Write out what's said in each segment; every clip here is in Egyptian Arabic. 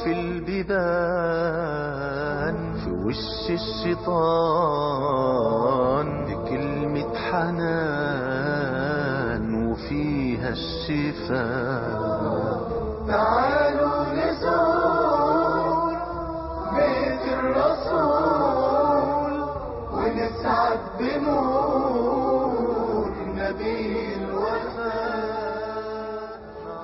في البيبان في وش الشيطان بكلمة حنان وفيها الشفاء تعالوا نزور بيت الرسول ونسعد بنور نبي الوفاء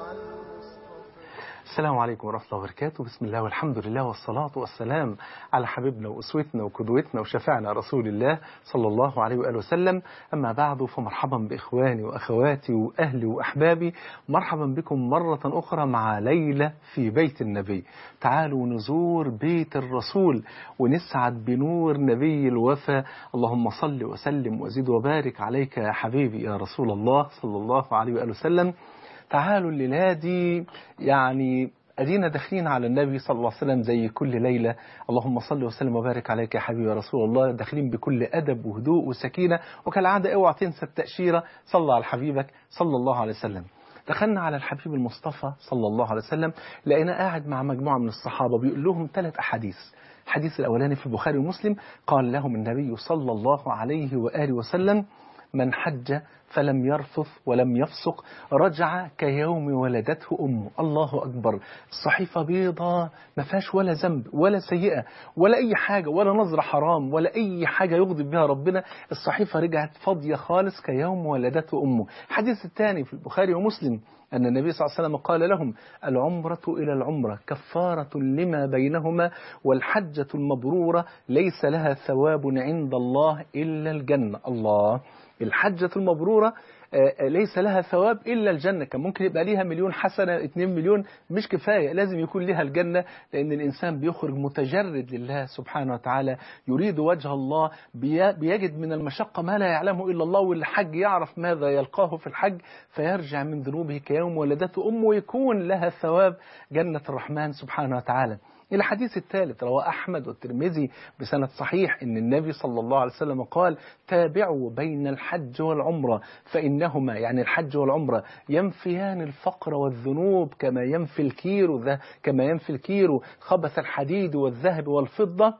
السلام عليكم ورحمة الله وبركاته بسم الله والحمد لله والصلاة والسلام على حبيبنا وأسوتنا وقدوتنا وشفاعنا رسول الله صلى الله عليه وآله وسلم أما بعد فمرحبا بإخواني وأخواتي وأهلي وأحبابي مرحبا بكم مرة أخرى مع ليلة في بيت النبي تعالوا نزور بيت الرسول ونسعد بنور نبي الوفا اللهم صل وسلم وزد وبارك عليك يا حبيبي يا رسول الله صلى الله عليه وآله وسلم تعالوا الليلة دي يعني أدينا داخلين على النبي صلى الله عليه وسلم زي كل ليلة اللهم صل وسلم وبارك عليك يا حبيبي يا رسول الله داخلين بكل أدب وهدوء وسكينة وكالعادة اوعى تنسى التأشيرة صلى على حبيبك صلى الله عليه وسلم دخلنا على الحبيب المصطفى صلى الله عليه وسلم لقينا قاعد مع مجموعة من الصحابة بيقول لهم ثلاث أحاديث الحديث الأولاني في البخاري ومسلم قال لهم النبي صلى الله عليه وآله وسلم من حج فلم يرفث ولم يفسق رجع كيوم ولدته أمه الله أكبر الصحيفة بيضاء ما فيهاش ولا ذنب ولا سيئة ولا أي حاجة ولا نظرة حرام ولا أي حاجة يغضب بها ربنا الصحيفة رجعت فاضية خالص كيوم ولدته أمه الحديث الثاني في البخاري ومسلم أن النبي صلى الله عليه وسلم قال لهم العمرة إلى العمرة كفارة لما بينهما والحجة المبرورة ليس لها ثواب عند الله إلا الجنة الله الحجة المبرورة ليس لها ثواب إلا الجنة كان ممكن يبقى ليها مليون حسنة 2 مليون مش كفاية لازم يكون لها الجنة لأن الإنسان بيخرج متجرد لله سبحانه وتعالى يريد وجه الله بيجد من المشقة ما لا يعلمه إلا الله والحج يعرف ماذا يلقاه في الحج فيرجع من ذنوبه كيوم ولدته أمه ويكون لها ثواب جنة الرحمن سبحانه وتعالى الحديث الثالث رواه أحمد والترمذي بسند صحيح أن النبي صلى الله عليه وسلم قال تابعوا بين الحج والعمرة فإنهما يعني الحج والعمرة ينفيان الفقر والذنوب كما ينفي الكير كما ينفي الكير خبث الحديد والذهب والفضة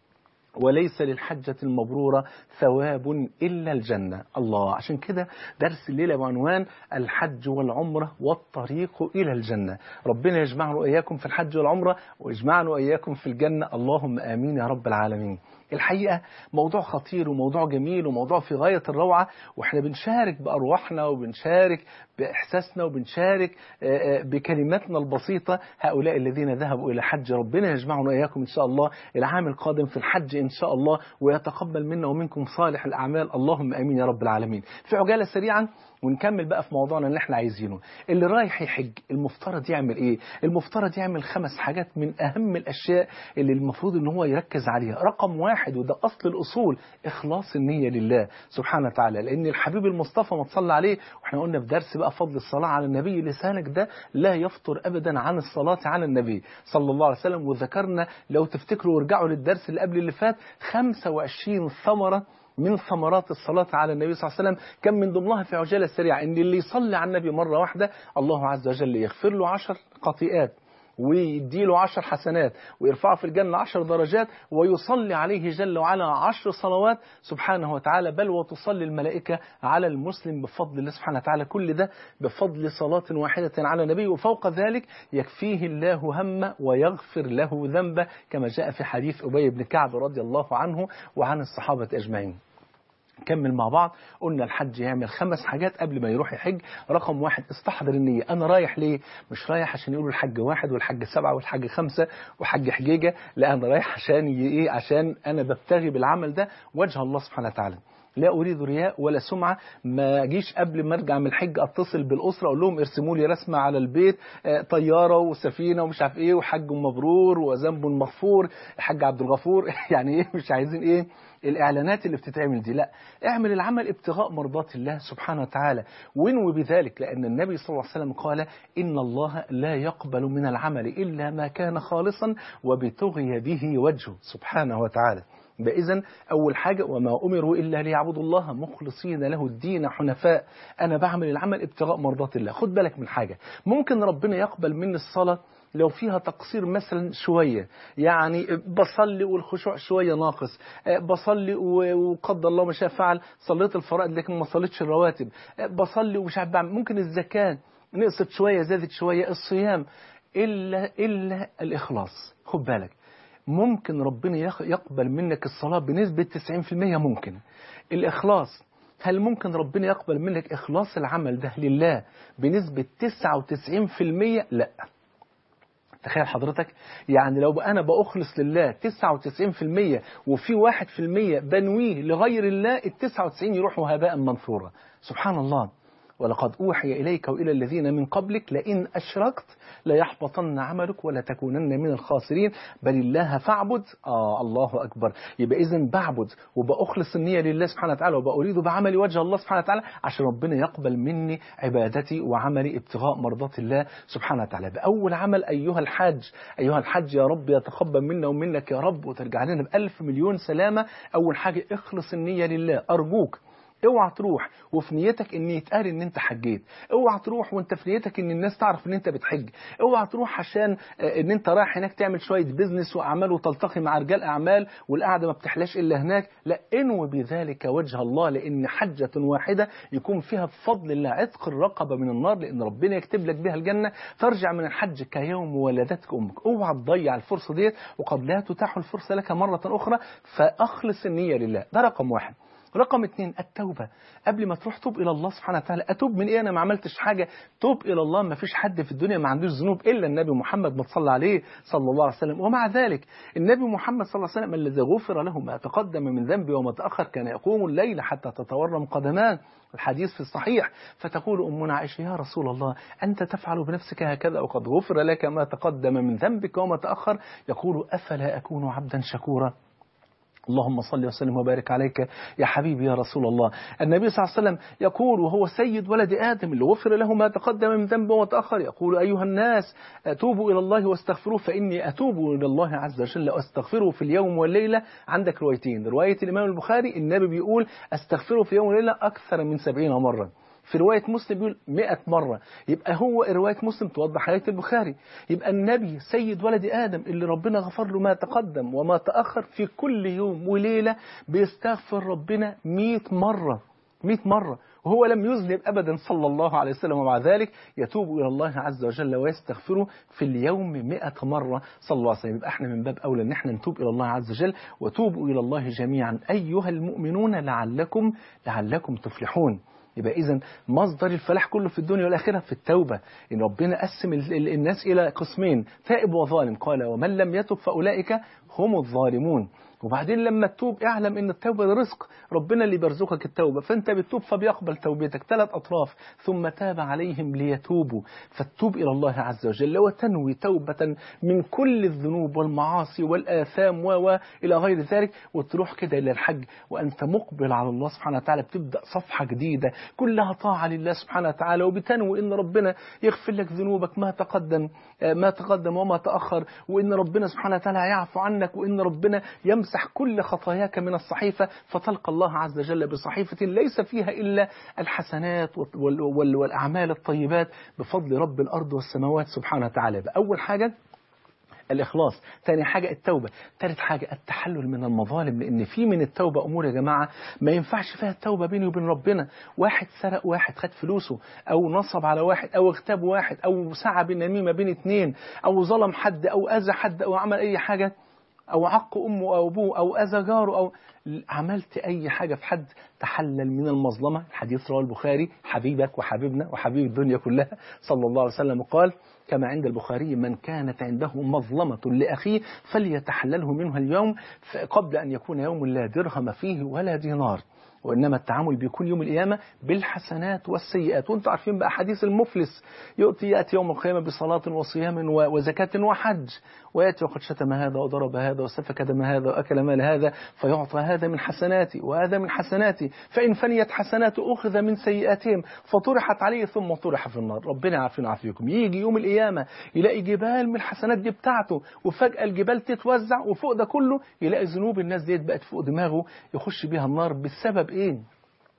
وليس للحجة المبرورة ثواب إلا الجنة الله عشان كده درس الليلة بعنوان الحج والعمرة والطريق إلى الجنة ربنا يجمعنا وإياكم في الحج والعمرة ويجمعنا وإياكم في الجنة اللهم آمين يا رب العالمين الحقيقة موضوع خطير وموضوع جميل وموضوع في غاية الروعة واحنا بنشارك بأرواحنا وبنشارك بإحساسنا وبنشارك بكلماتنا البسيطة هؤلاء الذين ذهبوا إلى حج ربنا يجمعنا وإياكم إن شاء الله العام القادم في الحج إن شاء الله ويتقبل منا ومنكم صالح الأعمال اللهم آمين يا رب العالمين في عجالة سريعا ونكمل بقى في موضوعنا اللي احنا عايزينه اللي رايح يحج المفترض يعمل ايه المفترض يعمل خمس حاجات من اهم الاشياء اللي المفروض ان هو يركز عليها رقم واحد وده اصل الاصول اخلاص النية لله سبحانه وتعالى لان الحبيب المصطفى ما تصلى عليه واحنا قلنا في درس بقى فضل الصلاة على النبي لسانك ده لا يفطر ابدا عن الصلاة على النبي صلى الله عليه وسلم وذكرنا لو تفتكروا وارجعوا للدرس اللي قبل اللي فات 25 ثمرة من ثمرات الصلاة على النبي صلى الله عليه وسلم كان من ضمنها في عجالة سريعة إن اللي يصلي على النبي مرة واحدة الله عز وجل يغفر له عشر خطيئات ويديله عشر حسنات ويرفعه في الجنة عشر درجات ويصلي عليه جل وعلا عشر صلوات سبحانه وتعالى بل وتصلي الملائكة على المسلم بفضل الله سبحانه وتعالى كل ده بفضل صلاة واحدة على النبي وفوق ذلك يكفيه الله هم ويغفر له ذنبه كما جاء في حديث أبي بن كعب رضي الله عنه وعن الصحابة أجمعين كمل مع بعض قلنا الحج يعمل خمس حاجات قبل ما يروح يحج رقم واحد استحضر النية أنا رايح ليه مش رايح عشان يقولوا الحج واحد والحج سبعة والحج خمسة وحج حجيجة لا أنا رايح عشان إيه عشان أنا ببتغي بالعمل ده وجه الله سبحانه وتعالى لا أريد رياء ولا سمعة ما أجيش قبل ما أرجع من الحج أتصل بالأسرة أقول لهم ارسموا لي رسمة على البيت طيارة وسفينة ومش عارف إيه وحج مبرور وذنب مغفور الحاج عبد الغفور يعني إيه مش عايزين إيه الإعلانات اللي بتتعمل دي لا اعمل العمل ابتغاء مرضات الله سبحانه وتعالى وانوي بذلك لأن النبي صلى الله عليه وسلم قال إن الله لا يقبل من العمل إلا ما كان خالصا وبتغي به وجهه سبحانه وتعالى إذا أول حاجة وما أمروا إلا ليعبدوا الله مخلصين له الدين حنفاء أنا بعمل العمل ابتغاء مرضات الله خد بالك من حاجة ممكن ربنا يقبل مني الصلاة لو فيها تقصير مثلا شوية يعني بصلي والخشوع شوية ناقص آه، بصلي و- وقدر الله ما شاء فعل صليت الفرائض لكن ما صليتش الرواتب آه، بصلي ومش عارف بعمل ممكن الزكاة نقصت شوية زادت شوية الصيام إلا إلا الإخلاص خد بالك ممكن ربنا يخ- يقبل منك الصلاة بنسبة 90% ممكن الإخلاص هل ممكن ربنا يقبل منك إخلاص العمل ده لله بنسبة 99% لا تخيل حضرتك يعني لو أنا بأخلص لله 99% وفي 1% بنويه لغير الله ال 99 يروحوا هباء منثورا سبحان الله ولقد أوحي إليك وإلى الذين من قبلك لئن أشركت ليحبطن عملك ولتكونن من الخاسرين بل الله فاعبد آه الله أكبر يبقى إذن بعبد وبأخلص النية لله سبحانه وتعالى وبأريد بعملي وجه الله سبحانه وتعالى عشان ربنا يقبل مني عبادتي وعملي ابتغاء مرضات الله سبحانه وتعالى بأول عمل أيها الحاج أيها الحاج يا رب يتقبل منا ومنك يا رب وترجع لنا بألف مليون سلامة أول حاجة اخلص النية لله أرجوك اوعى تروح وفي نيتك ان يتقال ان انت حجيت اوعى تروح وانت في نيتك ان الناس تعرف ان انت بتحج اوعى تروح عشان آه، ان انت رايح هناك تعمل شويه بيزنس واعمال وتلتقي مع رجال اعمال والقعده ما بتحلاش الا هناك لا انوي بذلك وجه الله لان حجه واحده يكون فيها بفضل الله عتق الرقبه من النار لان ربنا يكتب لك بها الجنه ترجع من الحج كيوم ولدتك امك اوعى تضيع الفرصه ديت وقد لا تتاح الفرصه لك مره اخرى فاخلص النيه لله ده رقم واحد رقم اتنين التوبة قبل ما تروح توب إلى الله سبحانه وتعالى أتوب من إيه أنا ما عملتش حاجة توب إلى الله ما فيش حد في الدنيا ما عندوش ذنوب إلا النبي محمد ما تصلى عليه صلى الله عليه وسلم ومع ذلك النبي محمد صلى الله عليه وسلم الذي غفر له ما تقدم من ذنبه وما تأخر كان يقوم الليل حتى تتورم قدمان الحديث في الصحيح فتقول أمنا عائشة يا رسول الله أنت تفعل بنفسك هكذا وقد غفر لك ما تقدم من ذنبك وما تأخر يقول أفلا أكون عبدا شكورا اللهم صل وسلم وبارك عليك يا حبيبي يا رسول الله النبي صلى الله عليه وسلم يقول وهو سيد ولد آدم اللي غفر له ما تقدم من ذنبه وتأخر يقول أيها الناس توبوا إلى الله واستغفروه فإني أتوب إلى الله عز وجل وأستغفره في اليوم والليلة عندك روايتين رواية الإمام البخاري النبي بيقول أستغفره في اليوم والليلة أكثر من سبعين مرة في رواية مسلم بيقول 100 مرة يبقى هو رواية مسلم توضح حياة البخاري يبقى النبي سيد ولد آدم اللي ربنا غفر له ما تقدم وما تأخر في كل يوم وليلة بيستغفر ربنا 100 مرة 100 مرة وهو لم يذنب أبدا صلى الله عليه وسلم ومع ذلك يتوب إلى الله عز وجل ويستغفره في اليوم 100 مرة صلى الله عليه وسلم يبقى احنا من باب أولى ان احنا نتوب إلى الله عز وجل وتوبوا إلى الله جميعا أيها المؤمنون لعلكم لعلكم تفلحون يبقى إذا مصدر الفلاح كله في الدنيا والآخرة في التوبة إن ربنا قسم ال- ال- الناس إلى قسمين تائب وظالم قال ومن لم يتب فأولئك هم الظالمون وبعدين لما تتوب اعلم ان التوبة ده رزق ربنا اللي بيرزقك التوبة فانت بتتوب فبيقبل توبتك ثلاث اطراف ثم تاب عليهم ليتوبوا فتوب الى الله عز وجل وتنوي توبة من كل الذنوب والمعاصي والاثام و و الى غير ذلك وتروح كده الى الحج وانت مقبل على الله سبحانه وتعالى بتبدا صفحة جديدة كلها طاعة لله سبحانه وتعالى وبتنوي ان ربنا يغفر لك ذنوبك ما تقدم آه، ما تقدم وما تاخر وان ربنا سبحانه وتعالى يعفو عنك وان ربنا يمسح كل خطاياك من الصحيفة فتلقى الله عز وجل بصحيفة ليس فيها إلا الحسنات وال- وال- والأعمال الطيبات بفضل رب الأرض والسماوات سبحانه وتعالى أول حاجة الإخلاص ثاني حاجة التوبة ثالث حاجة التحلل من المظالم لأن في من التوبة أمور يا جماعة ما ينفعش فيها التوبة بيني وبين ربنا واحد سرق واحد خد فلوسه أو نصب على واحد أو اغتاب واحد أو سعى بالنميمة بين اتنين أو ظلم حد أو أذى حد أو عمل أي حاجة أو عق أمه أو أبوه أو أذى جاره أو عملت أي حاجة في حد تحلل من المظلمة الحديث رواه البخاري حبيبك وحبيبنا وحبيب الدنيا كلها صلى الله عليه وسلم قال كما عند البخاري من كانت عنده مظلمة لأخيه فليتحلله منها اليوم قبل أن يكون يوم لا درهم فيه ولا دينار وإنما التعامل بيكون يوم القيامة بالحسنات والسيئات وانتم عارفين بقى حديث المفلس يأتي يأتي يوم القيامة بصلاة وصيام و- وزكاة وحج ويأتي وقد شتم هذا وضرب هذا وسفك دم هذا وأكل مال هذا فيعطى هذا من حسناتي وهذا من حسناتي فإن فنيت حسناته أخذ من سيئاتهم فطرحت عليه ثم طرح في النار ربنا يعافينا ويعافيكم يجي يوم القيامة يلاقي جبال من الحسنات دي بتاعته وفجأة الجبال تتوزع وفوق ده كله يلاقي ذنوب الناس ديت بقت فوق دماغه يخش بيها النار بسبب إيه؟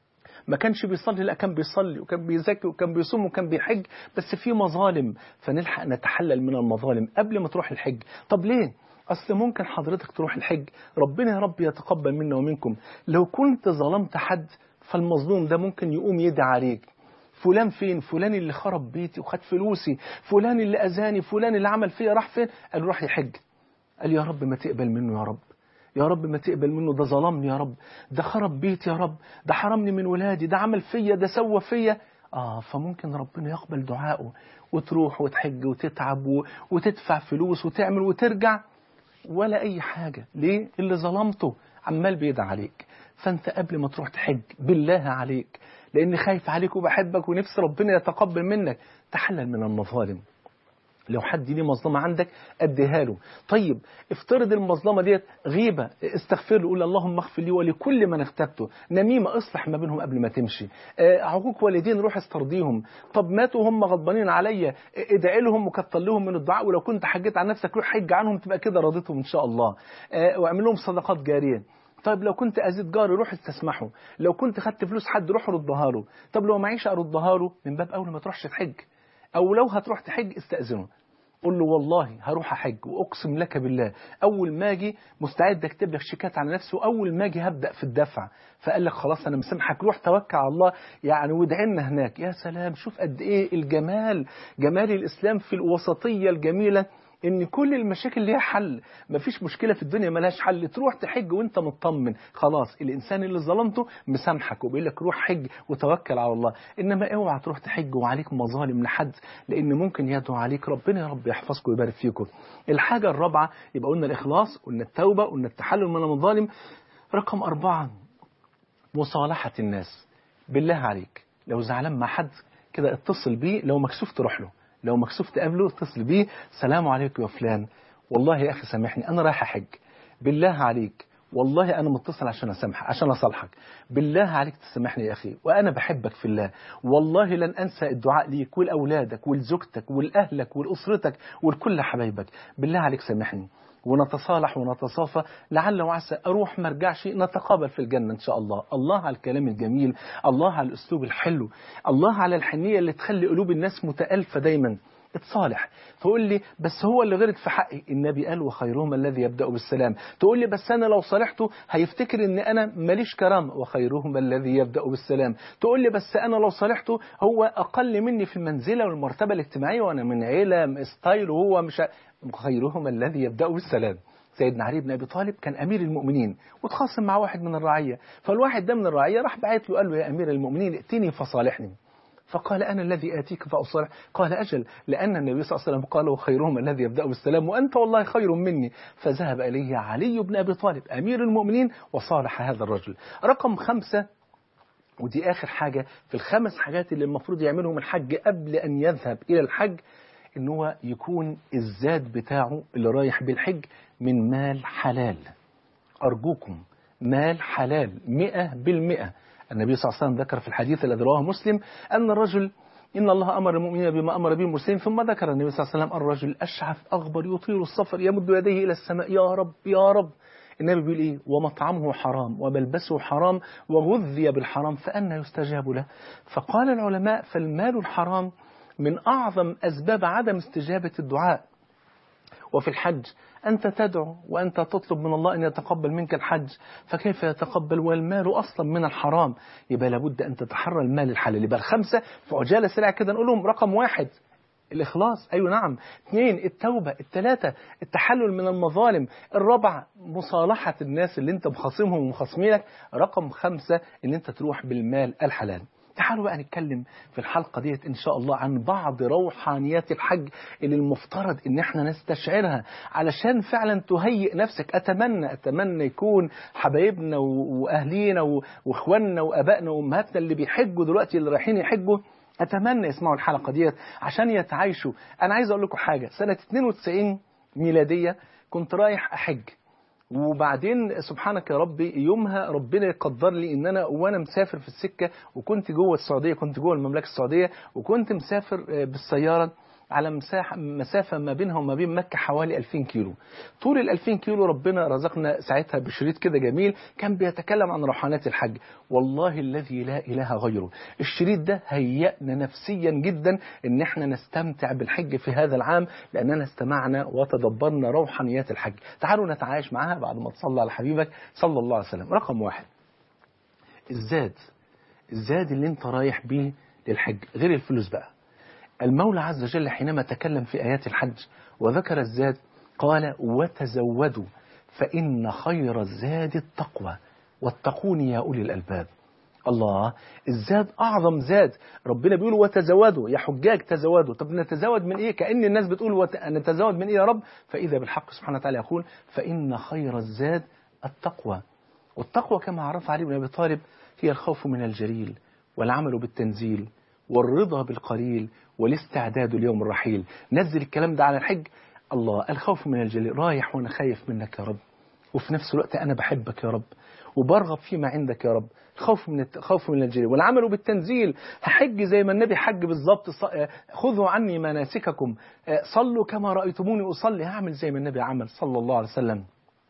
ما كانش بيصلي لا كان بيصلي وكان بيزكي وكان بيصوم وكان بيحج بس في مظالم فنلحق نتحلل من المظالم قبل ما تروح الحج طب ليه أصل ممكن حضرتك تروح الحج ربنا يا رب يتقبل منا ومنكم لو كنت ظلمت حد فالمظلوم ده ممكن يقوم يدعي عليك فلان فين فلان اللي خرب بيتي وخد فلوسي فلان اللي أذاني فلان اللي عمل فيا راح فين قال روح يحج قال يا رب ما تقبل منه يا رب يا رب ما تقبل منه ده ظلمني يا رب ده خرب بيتي يا رب ده حرمني من ولادي ده عمل فيا ده سوى فيا آه فممكن ربنا يقبل دعائه وتروح وتحج وتتعب و- وتدفع فلوس وتعمل وترجع ولا أي حاجة ليه؟ اللي ظلمته عمال بيدعى عليك فأنت قبل ما تروح تحج بالله عليك لأني خايف عليك وبحبك ونفسي ربنا يتقبل منك تحلل من المظالم لو حد ليه مظلمة عندك أديها له طيب افترض المظلمة ديت غيبة استغفر له قول اللهم اغفر لي ولكل من اغتبته نميمة اصلح ما بينهم قبل ما تمشي آه، عقوق والدين روح استرضيهم طب ماتوا هم غضبانين عليا آه، ادعي لهم وكتر لهم من الدعاء ولو كنت حجيت عن نفسك روح حج عنهم تبقى كده رضيتهم ان شاء الله آه، واعمل لهم صدقات جارية طيب لو كنت أزيد جاري روح استسمحه لو كنت خدت فلوس حد روح ردها له طب لو معيش أردها له من باب أول ما تروحش تحج أو لو هتروح تحج استأذنه قول له والله هروح أحج وأقسم لك بالله أول ما أجي مستعد أكتب لك شيكات على نفسي وأول ما أجي هبدأ في الدفع فقال لك خلاص أنا مسامحك روح توكل على الله يعني وادعي لنا هناك يا سلام شوف قد إيه الجمال جمال الإسلام في الوسطية الجميلة ان كل المشاكل ليها حل مفيش مشكله في الدنيا ملهاش حل تروح تحج وانت مطمن خلاص الانسان اللي ظلمته مسامحك وبيقول لك روح حج وتوكل على الله انما اوعى تروح تحج وعليك مظالم لحد لان ممكن يدعو عليك ربنا يا رب يحفظكم ويبارك فيكم الحاجه الرابعه يبقى قلنا الاخلاص قلنا التوبه قلنا التحلل من المظالم رقم أربعة مصالحة الناس بالله عليك لو زعلان مع حد كده اتصل بيه لو مكسوف تروح له لو مكسوف تقابله اتصل بيه سلام عليكم يا فلان والله يا أخي سامحني أنا رايح أحج بالله عليك والله أنا متصل عشان أسامحك عشان أصالحك بالله عليك تسامحني يا أخي وأنا بحبك في الله والله لن أنسى الدعاء ليك ولأولادك ولزوجتك ولأهلك ولأسرتك ولكل حبايبك بالله عليك سامحني ونتصالح ونتصافى لعل وعسى أروح ما ارجعش نتقابل في الجنة إن شاء الله الله على الكلام الجميل الله على الأسلوب الحلو الله على الحنية اللي تخلي قلوب الناس متألفة دايما اتصالح تقول لي بس هو اللي غلط في حقي النبي قال وخيرهم الذي يبدأ بالسلام تقول لي بس أنا لو صالحته هيفتكر ان أنا ماليش كرامة وخيرهم الذي يبدأ بالسلام تقول لي بس أنا لو صالحته هو أقل مني في المنزلة والمرتبة الاجتماعية وأنا من عيلة ستايل وهو مش ع- خيرهم الذي يبدأ بالسلام سيدنا علي بن ابي طالب كان امير المؤمنين وتخاصم مع واحد من الرعيه فالواحد ده من الرعيه راح بعت له قال له يا امير المؤمنين ائتني فصالحني فقال أنا الذي آتيك فأصالح قال أجل لأن النبي صلى الله عليه وسلم قال وخيرهم الذي يبدأ بالسلام وأنت والله خير مني فذهب إليه علي بن أبي طالب أمير المؤمنين وصالح هذا الرجل رقم خمسة ودي آخر حاجة في الخمس حاجات اللي المفروض يعملهم الحج قبل أن يذهب إلى الحج إن هو يكون الزاد بتاعه اللي رايح بالحج من مال حلال أرجوكم مال حلال مئة بالمئة النبي صلى الله عليه وسلم ذكر في الحديث الذي رواه مسلم أن الرجل إن الله أمر المؤمنين بما أمر به المرسلين ثم ذكر النبي صلى الله عليه وسلم الرجل أشعث أغبر يطيل السفر يمد يديه إلى السماء يا رب يا رب النبي بيقول إيه ومطعمه حرام وملبسه حرام وغذي بالحرام فأنا يستجاب له فقال العلماء فالمال الحرام من أعظم أسباب عدم استجابة الدعاء وفي الحج أنت تدعو وأنت تطلب من الله أن يتقبل منك الحج فكيف يتقبل والمال أصلا من الحرام يبقى لابد أن تتحرى المال الحلال يبقى الخمسة في عجالة سريعة كده نقول لهم رقم واحد الإخلاص أيوة نعم اثنين التوبة الثلاثة التحلل من المظالم الرابعة مصالحة الناس اللي انت مخاصمهم ومخاصمينك رقم خمسة ان انت تروح بالمال الحلال تعالوا بقى نتكلم في الحلقة ديت إن شاء الله عن بعض روحانيات الحج اللي المفترض إن احنا نستشعرها علشان فعلا تهيئ نفسك أتمنى أتمنى يكون حبايبنا و- وأهلينا و- وإخواننا وأبائنا وأمهاتنا اللي بيحجوا دلوقتي اللي رايحين يحجوا أتمنى يسمعوا الحلقة ديت عشان يتعايشوا أنا عايز أقول لكم حاجة سنة 92 ميلادية كنت رايح أحج وبعدين سبحانك يا ربي يومها ربنا يقدر لي ان انا وانا مسافر في السكه وكنت جوه السعوديه كنت جوه المملكه السعوديه وكنت مسافر آه، بالسياره على مساحة مسافة ما بينها وما بين مكة حوالي 2000 كيلو طول ال 2000 كيلو ربنا رزقنا ساعتها بشريط كده جميل كان بيتكلم عن روحانيات الحج والله الذي لا إله غيره الشريط ده هيأنا نفسيا جدا ان احنا نستمتع بالحج في هذا العام لأننا استمعنا وتدبرنا روحانيات الحج تعالوا نتعايش معاها بعد ما تصلى على حبيبك صلى الله عليه وسلم رقم واحد الزاد الزاد اللي انت رايح بيه للحج غير الفلوس بقى المولى عز وجل حينما تكلم في آيات الحج وذكر الزاد قال وتزودوا فإن خير الزاد التقوى واتقون يا أولي الألباب الله الزاد أعظم زاد ربنا بيقول وتزودوا يا حجاج تزودوا طب نتزود من إيه كأن الناس بتقول وت... نتزود من إيه يا رب فإذا بالحق سبحانه وتعالى يقول فإن خير الزاد التقوى والتقوى كما عرف علي بن أبي طالب هي الخوف من الجليل والعمل بالتنزيل والرضا بالقليل والاستعداد ليوم الرحيل نزل الكلام ده على الحج الله الخوف من الجليل رايح وانا خايف منك يا رب وفي نفس الوقت انا بحبك يا رب وبرغب فيما عندك يا رب خوف من الخوف من الجليل والعمل بالتنزيل هحج زي ما النبي حج بالظبط خذوا عني مناسككم صلوا كما رأيتموني أصلي هعمل زي ما النبي عمل صلى الله عليه وسلم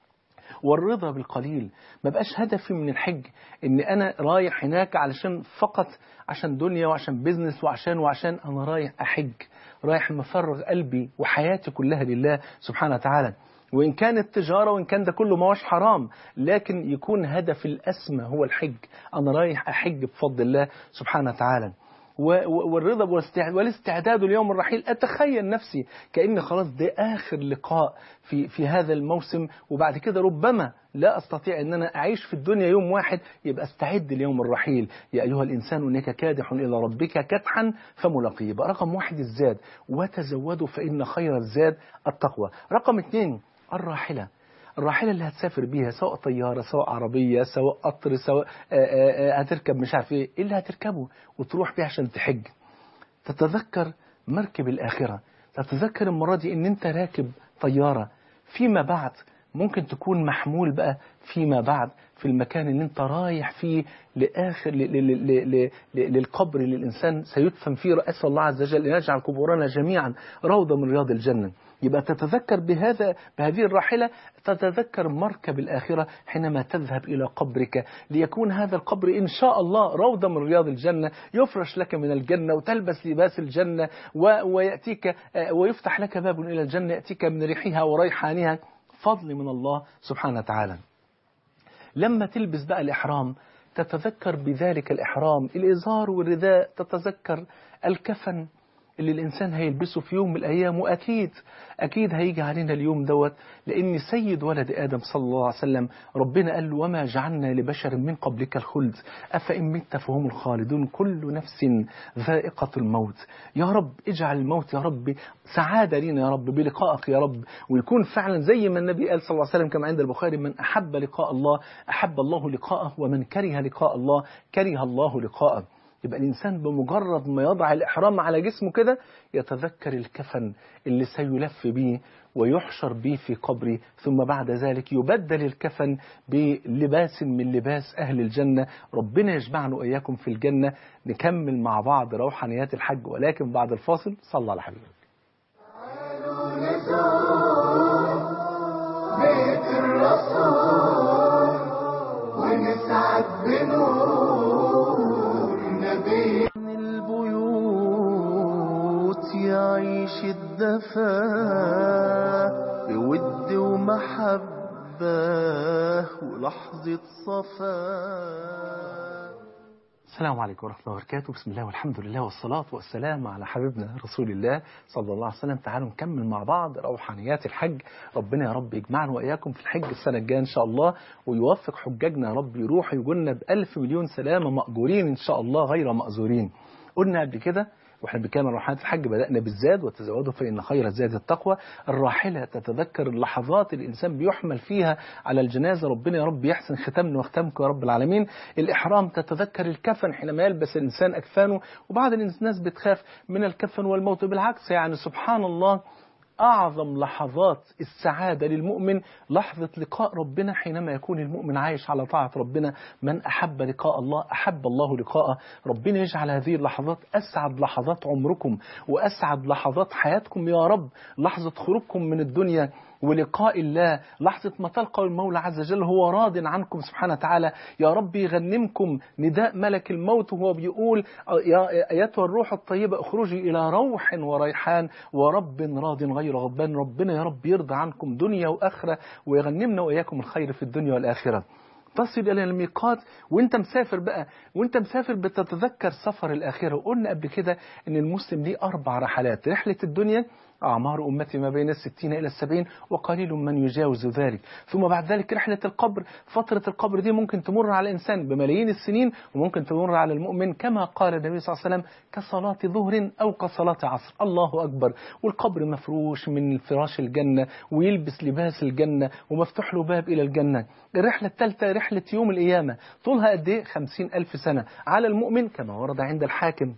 والرضا بالقليل ما بقاش هدفي من الحج ان انا رايح هناك علشان فقط عشان دنيا وعشان بيزنس وعشان وعشان انا رايح احج رايح مفرغ قلبي وحياتي كلها لله سبحانه وتعالى وإن كانت تجارة وإن كان ده كله ما هوش حرام لكن يكون هدف الأسمى هو الحج أنا رايح أحج بفضل الله سبحانه وتعالى والرضا والاستعداد ليوم الرحيل أتخيل نفسي كأن خلاص ده آخر لقاء في, في هذا الموسم وبعد كده ربما لا أستطيع أن أنا أعيش في الدنيا يوم واحد يبقى استعد ليوم الرحيل يا أيها الإنسان إنك كادح إلى ربك كدحا فملاقيه يبقى رقم واحد الزاد وتزودوا فإن خير الزاد التقوى رقم اثنين الراحلة الراحلة اللي هتسافر بيها سواء طيارة سواء عربية سواء قطر سواء آآ آآ هتركب مش عارف ايه اللي هتركبه وتروح بيه عشان تحج تتذكر مركب الآخرة تتذكر المرة دي ان انت راكب طيارة فيما بعد ممكن تكون محمول بقى فيما بعد في المكان اللي انت رايح فيه لآخر ل ل ل ل ل للقبر اللي الإنسان سيدفن فيه أسأل الله عز وجل أن يجعل قبورنا جميعا روضة من رياض الجنة يبقى تتذكر بهذا بهذه الراحلة تتذكر مركب الآخرة حينما تذهب إلى قبرك ليكون هذا القبر إن شاء الله روضة من رياض الجنة يفرش لك من الجنة وتلبس لباس الجنة ويأتيك ويفتح لك باب إلى الجنة يأتيك من ريحها وريحانها فضل من الله سبحانه وتعالى لما تلبس بقى الإحرام تتذكر بذلك الإحرام الإزار والرداء تتذكر الكفن اللي الإنسان هيلبسه في يوم من الأيام وأكيد أكيد هيجي علينا اليوم دوت لأن سيد ولد آدم صلى الله عليه وسلم ربنا قال له وما جعلنا لبشر من قبلك الخلد أفإن مت فهم الخالدون كل نفس ذائقة الموت يا رب اجعل الموت يا رب سعادة لينا يا رب بلقائك يا رب ويكون فعلا زي ما النبي قال صلى الله عليه وسلم كما عند البخاري من أحب لقاء الله أحب الله لقاءه ومن كره لقاء الله كره الله لقاءه يبقى الإنسان بمجرد ما يضع الإحرام على جسمه كده يتذكر الكفن اللي سيلف به ويحشر به في قبره ثم بعد ذلك يبدل الكفن بلباس من لباس أهل الجنة ربنا يجمعنا وإياكم في الجنة نكمل مع بعض روحانيات الحج ولكن بعد الفاصل صلى على حبيبك بيت الرسول ونسعد بنور نبي من البيوت يعيش الدفا بود ومحبة ولحظة صفا السلام عليكم ورحمة الله وبركاته بسم الله والحمد لله والصلاة والسلام على حبيبنا رسول الله صلى الله عليه وسلم تعالوا نكمل مع بعض روحانيات الحج ربنا يا رب يجمعنا وإياكم في الحج السنة الجاية إن شاء الله ويوفق حجاجنا يا رب يروحوا يقولنا بألف مليون سلامة مأجورين إن شاء الله غير مأزورين قلنا قبل كده واحنا بنتكلم عن روحانيات الحج بدأنا بالزاد وتزودوا فإن خير الزاد التقوى الراحلة تتذكر اللحظات اللي الإنسان بيحمل فيها على الجنازة ربنا يا رب يحسن ختامنا وختامكم يا رب العالمين الإحرام تتذكر الكفن حينما يلبس الإنسان أكفانه وبعض الناس بتخاف من الكفن والموت بالعكس يعني سبحان الله أعظم لحظات السعادة للمؤمن لحظة لقاء ربنا حينما يكون المؤمن عايش على طاعة ربنا من أحب لقاء الله أحب الله لقاءه ربنا يجعل هذه اللحظات أسعد لحظات عمركم وأسعد لحظات حياتكم يا رب لحظة خروجكم من الدنيا ولقاء الله لحظة ما تلقوا المولى عز وجل هو راض عنكم سبحانه وتعالى يا رب يغنمكم نداء ملك الموت وهو بيقول يا أيتها الروح الطيبة اخرجي إلى روح وريحان ورب راض غير غضبان ربنا يا رب يرضى عنكم دنيا وآخرة ويغنمنا وإياكم الخير في الدنيا والآخرة تصل إلى الميقات وانت مسافر بقى وانت مسافر بتتذكر سفر الآخرة وقلنا قبل كده ان المسلم ليه أربع رحلات رحلة الدنيا أعمار أمتي ما بين الستين إلى السبعين وقليل من يجاوز ذلك ثم بعد ذلك رحلة القبر فترة القبر دي ممكن تمر على الإنسان بملايين السنين وممكن تمر على المؤمن كما قال النبي صلى الله عليه وسلم كصلاة ظهر أو كصلاة عصر الله أكبر والقبر مفروش من فراش الجنة ويلبس لباس الجنة ومفتوح له باب إلى الجنة الرحلة الثالثة رحلة يوم القيامة طولها قد إيه خمسين ألف سنة على المؤمن كما ورد عند الحاكم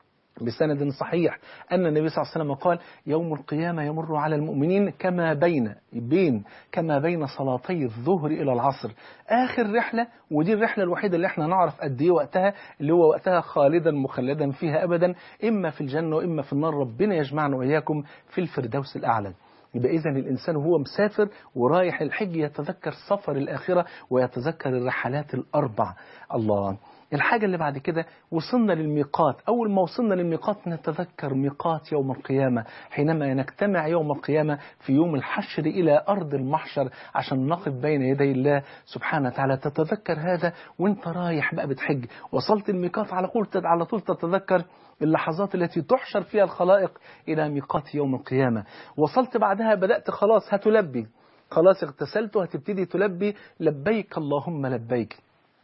بسند صحيح أن النبي صلى الله عليه وسلم قال يوم القيامة يمر على المؤمنين كما بين بين كما بين صلاتي الظهر إلى العصر آخر رحلة ودي الرحلة الوحيدة اللي احنا نعرف قد إيه وقتها اللي هو وقتها خالدا مخلدا فيها أبدا إما في الجنة وإما في النار ربنا يجمعنا وإياكم في الفردوس الأعلى يبقى إذا الإنسان وهو مسافر ورايح الحج يتذكر سفر الآخرة ويتذكر الرحلات الأربع الله الحاجة اللي بعد كده وصلنا للميقات أول ما وصلنا للميقات نتذكر ميقات يوم القيامة حينما نجتمع يوم القيامة في يوم الحشر إلى أرض المحشر عشان نقف بين يدي الله سبحانه وتعالى تتذكر هذا وانت رايح بقى بتحج وصلت الميقات على طول على طول تتذكر اللحظات التي تحشر فيها الخلائق إلى ميقات يوم القيامة وصلت بعدها بدأت خلاص هتلبي خلاص اغتسلت وهتبتدي تلبي لبيك اللهم لبيك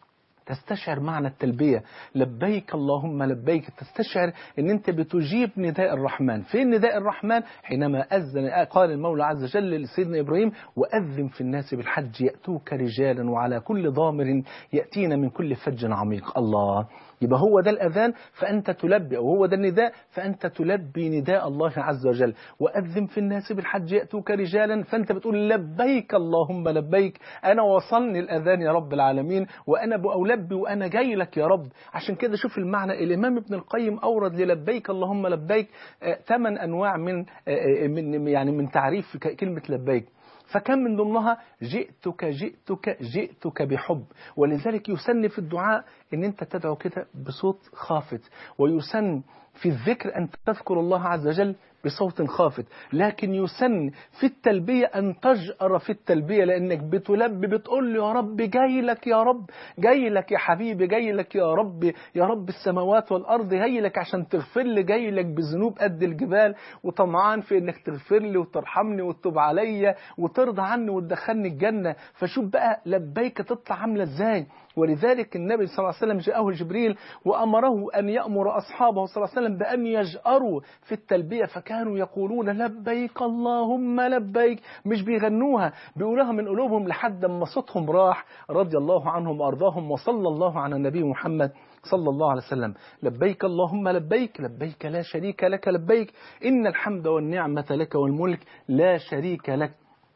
تستشعر معنى التلبية لبيك اللهم لبيك تستشعر ان انت بتجيب نداء الرحمن فين نداء الرحمن حينما أذن قال المولى عز وجل لسيدنا إبراهيم وأذن في الناس بالحج يأتوك رجالا وعلى كل ضامر يأتينا من كل فج عميق الله يبقى هو ده الأذان فأنت تلبي أو هو ده النداء فأنت تلبي نداء الله عز وجل وأذن في الناس بالحج يأتوك رجالا فأنت بتقول لبيك اللهم لبيك أنا وصلني الأذان يا رب العالمين وأنا بألبي وأنا جاي لك يا رب عشان كده شوف المعنى الإمام ابن القيم أورد للبيك اللهم لبيك ثمان أنواع من من يعني من تعريف كلمة لبيك فكم من ضمنها جئتك جئتك جئتك بحب ولذلك يسن في الدعاء ان انت تدعو كده بصوت خافت ويسن في الذكر ان تذكر الله عز وجل بصوت خافت لكن يسن في التلبية أن تجأر في التلبية لأنك بتلبي بتقول له يا رب جاي لك يا رب جاي لك يا حبيبي جاي لك يا رب يا رب السماوات والأرض جاي لك عشان تغفر لي جاي لك بذنوب قد الجبال وطمعان في إنك تغفر لي وترحمني وتتوب عليا وترضى عني وتدخلني الجنة فشوف بقى لبيك تطلع عاملة إزاي ولذلك النبي صلى الله عليه وسلم جاءه جبريل وأمره أن يأمر أصحابه صلى الله عليه وسلم بأن يجأروا في التلبية فكانوا يقولون لبيك اللهم لبيك مش بيغنوها بيقولوها من قلوبهم لحد ما صوتهم راح رضي الله عنهم وأرضاهم وصلى الله على النبي محمد صلى الله عليه وسلم لبيك اللهم لبيك لبيك لا شريك لك لبيك إن الحمد والنعمة لك والملك لا شريك لك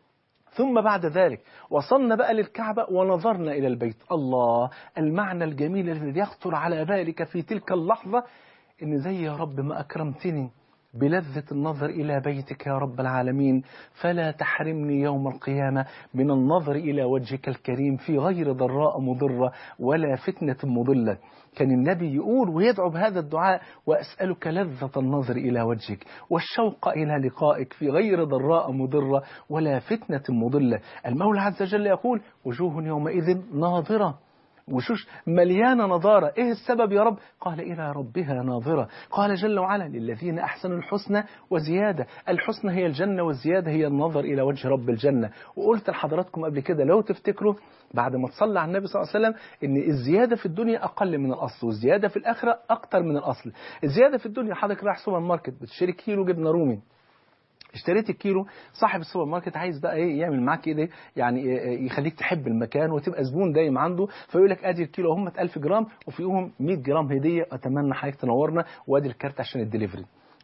ثم بعد ذلك وصلنا بقى للكعبة ونظرنا إلى البيت الله المعنى الجميل الذي يخطر على بالك في تلك اللحظة إن زي يا رب ما أكرمتني بلذة النظر إلى بيتك يا رب العالمين فلا تحرمني يوم القيامة من النظر إلى وجهك الكريم في غير ضراء مضرة ولا فتنة مضلة كان النبي يقول ويدعو بهذا الدعاء وأسألك لذة النظر إلى وجهك والشوق إلى لقائك في غير ضراء مضرة ولا فتنة مضلة المولى عز وجل يقول وجوه يومئذ ناظرة وشوش مليانة نظارة إيه السبب يا رب قال إلى ربها ناظرة قال جل وعلا للذين أحسنوا الحسنى وزيادة الحسنى هي الجنة والزيادة هي النظر إلى وجه رب الجنة وقلت لحضراتكم قبل كده لو تفتكروا بعد ما تصلى على النبي صلى الله عليه وسلم إن الزيادة في الدنيا أقل من الأصل والزيادة في الآخرة أكتر من الأصل الزيادة في الدنيا حضرتك رايح سوبر ماركت بتشتري كيلو جبنة رومي اشتريت الكيلو صاحب السوبر ماركت عايز بقى ايه يعمل معاك كده يعني إيه يخليك تحب المكان وتبقى زبون دايم عنده فيقول لك ادي الكيلو هم 1000 جرام وفيهم 100 جرام هديه اتمنى حضرتك تنورنا وادي الكارت عشان الدليفري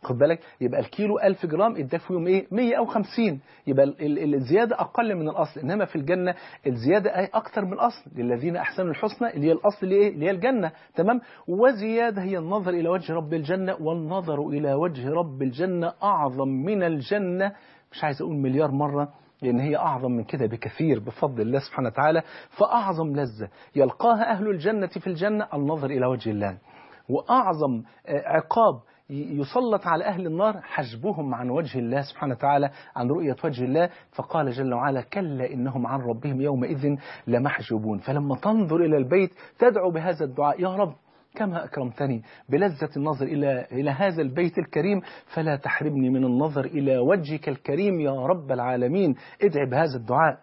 خد بالك يبقى الكيلو 1000 جرام اداك فيهم ايه 100 او 50 يبقى ال- ال- الزياده اقل من الاصل انما في الجنه الزياده اي اكتر من الاصل للذين احسنوا الحسنى اللي هي الاصل اللي ايه اللي هي الجنه تمام وزياده هي النظر الى وجه رب الجنه والنظر الى وجه رب الجنه اعظم من الجنه مش عايز اقول مليار مره لأن هي أعظم من كده بكثير بفضل الله سبحانه وتعالى فأعظم لذة يلقاها أهل الجنة في الجنة النظر إلى وجه الله وأعظم آه، عقاب ي- يسلط على أهل النار حجبهم عن وجه الله سبحانه وتعالى عن رؤية وجه الله فقال جل وعلا كلا إنهم عن ربهم يومئذ لمحجوبون فلما تنظر إلى البيت تدعو بهذا الدعاء يا رب كما أكرمتني بلذة النظر إلى إلى هذا البيت الكريم فلا تحرمني من النظر إلى وجهك الكريم يا رب العالمين ادعي بهذا الدعاء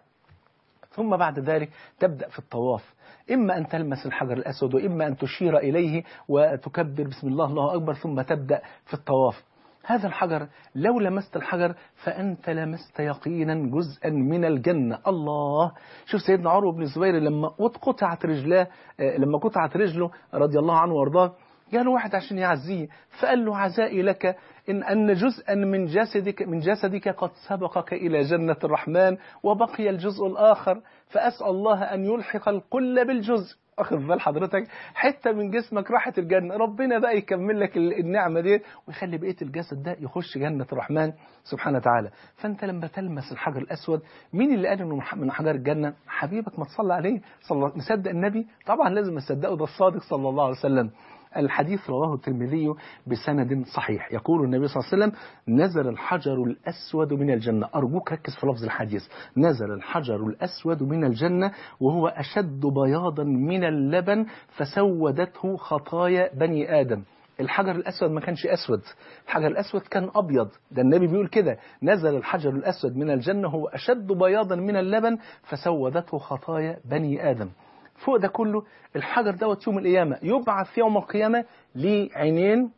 ثم بعد ذلك تبدأ في الطواف إما أن تلمس الحجر الأسود وإما أن تشير إليه وتكبر بسم الله الله أكبر ثم تبدأ في الطواف هذا الحجر لو لمست الحجر فأنت لمست يقينا جزءا من الجنة الله شوف سيدنا عروة بن الزبير لما قطعت رجلاه آه، لما قطعت رجله رضي الله عنه وارضاه جاله واحد عشان يعزيه فقال له عزائي لك إن أن جزءا من جسدك من جسدك قد سبقك إلى جنة الرحمن وبقي الجزء الآخر فأسأل الله أن يلحق الكل بالجزء واخد بال حضرتك حته من جسمك راحت الجنه ربنا بقى يكمل لك ال- النعمه دي ويخلي بقيه الجسد ده يخش جنه الرحمن سبحانه وتعالى فانت لما تلمس الحجر الاسود مين اللي قال انه من ح- من حجر الجنه حبيبك ما تصلي عليه صلى الله مصدق النبي طبعا لازم نصدقه ده الصادق صلى الله عليه وسلم الحديث رواه الترمذي بسند صحيح يقول النبي صلى الله عليه وسلم نزل الحجر الأسود من الجنة أرجوك ركز في لفظ الحديث نزل الحجر الأسود من الجنة وهو أشد بياضا من اللبن فسودته خطايا بني آدم الحجر الأسود ما كانش أسود الحجر الأسود كان أبيض ده النبي بيقول كده نزل الحجر الأسود من الجنة هو أشد بياضا من اللبن فسودته خطايا بني آدم فوق ده كله الحجر دوت يوم القيامة يبعث يوم القيامة ليه عينين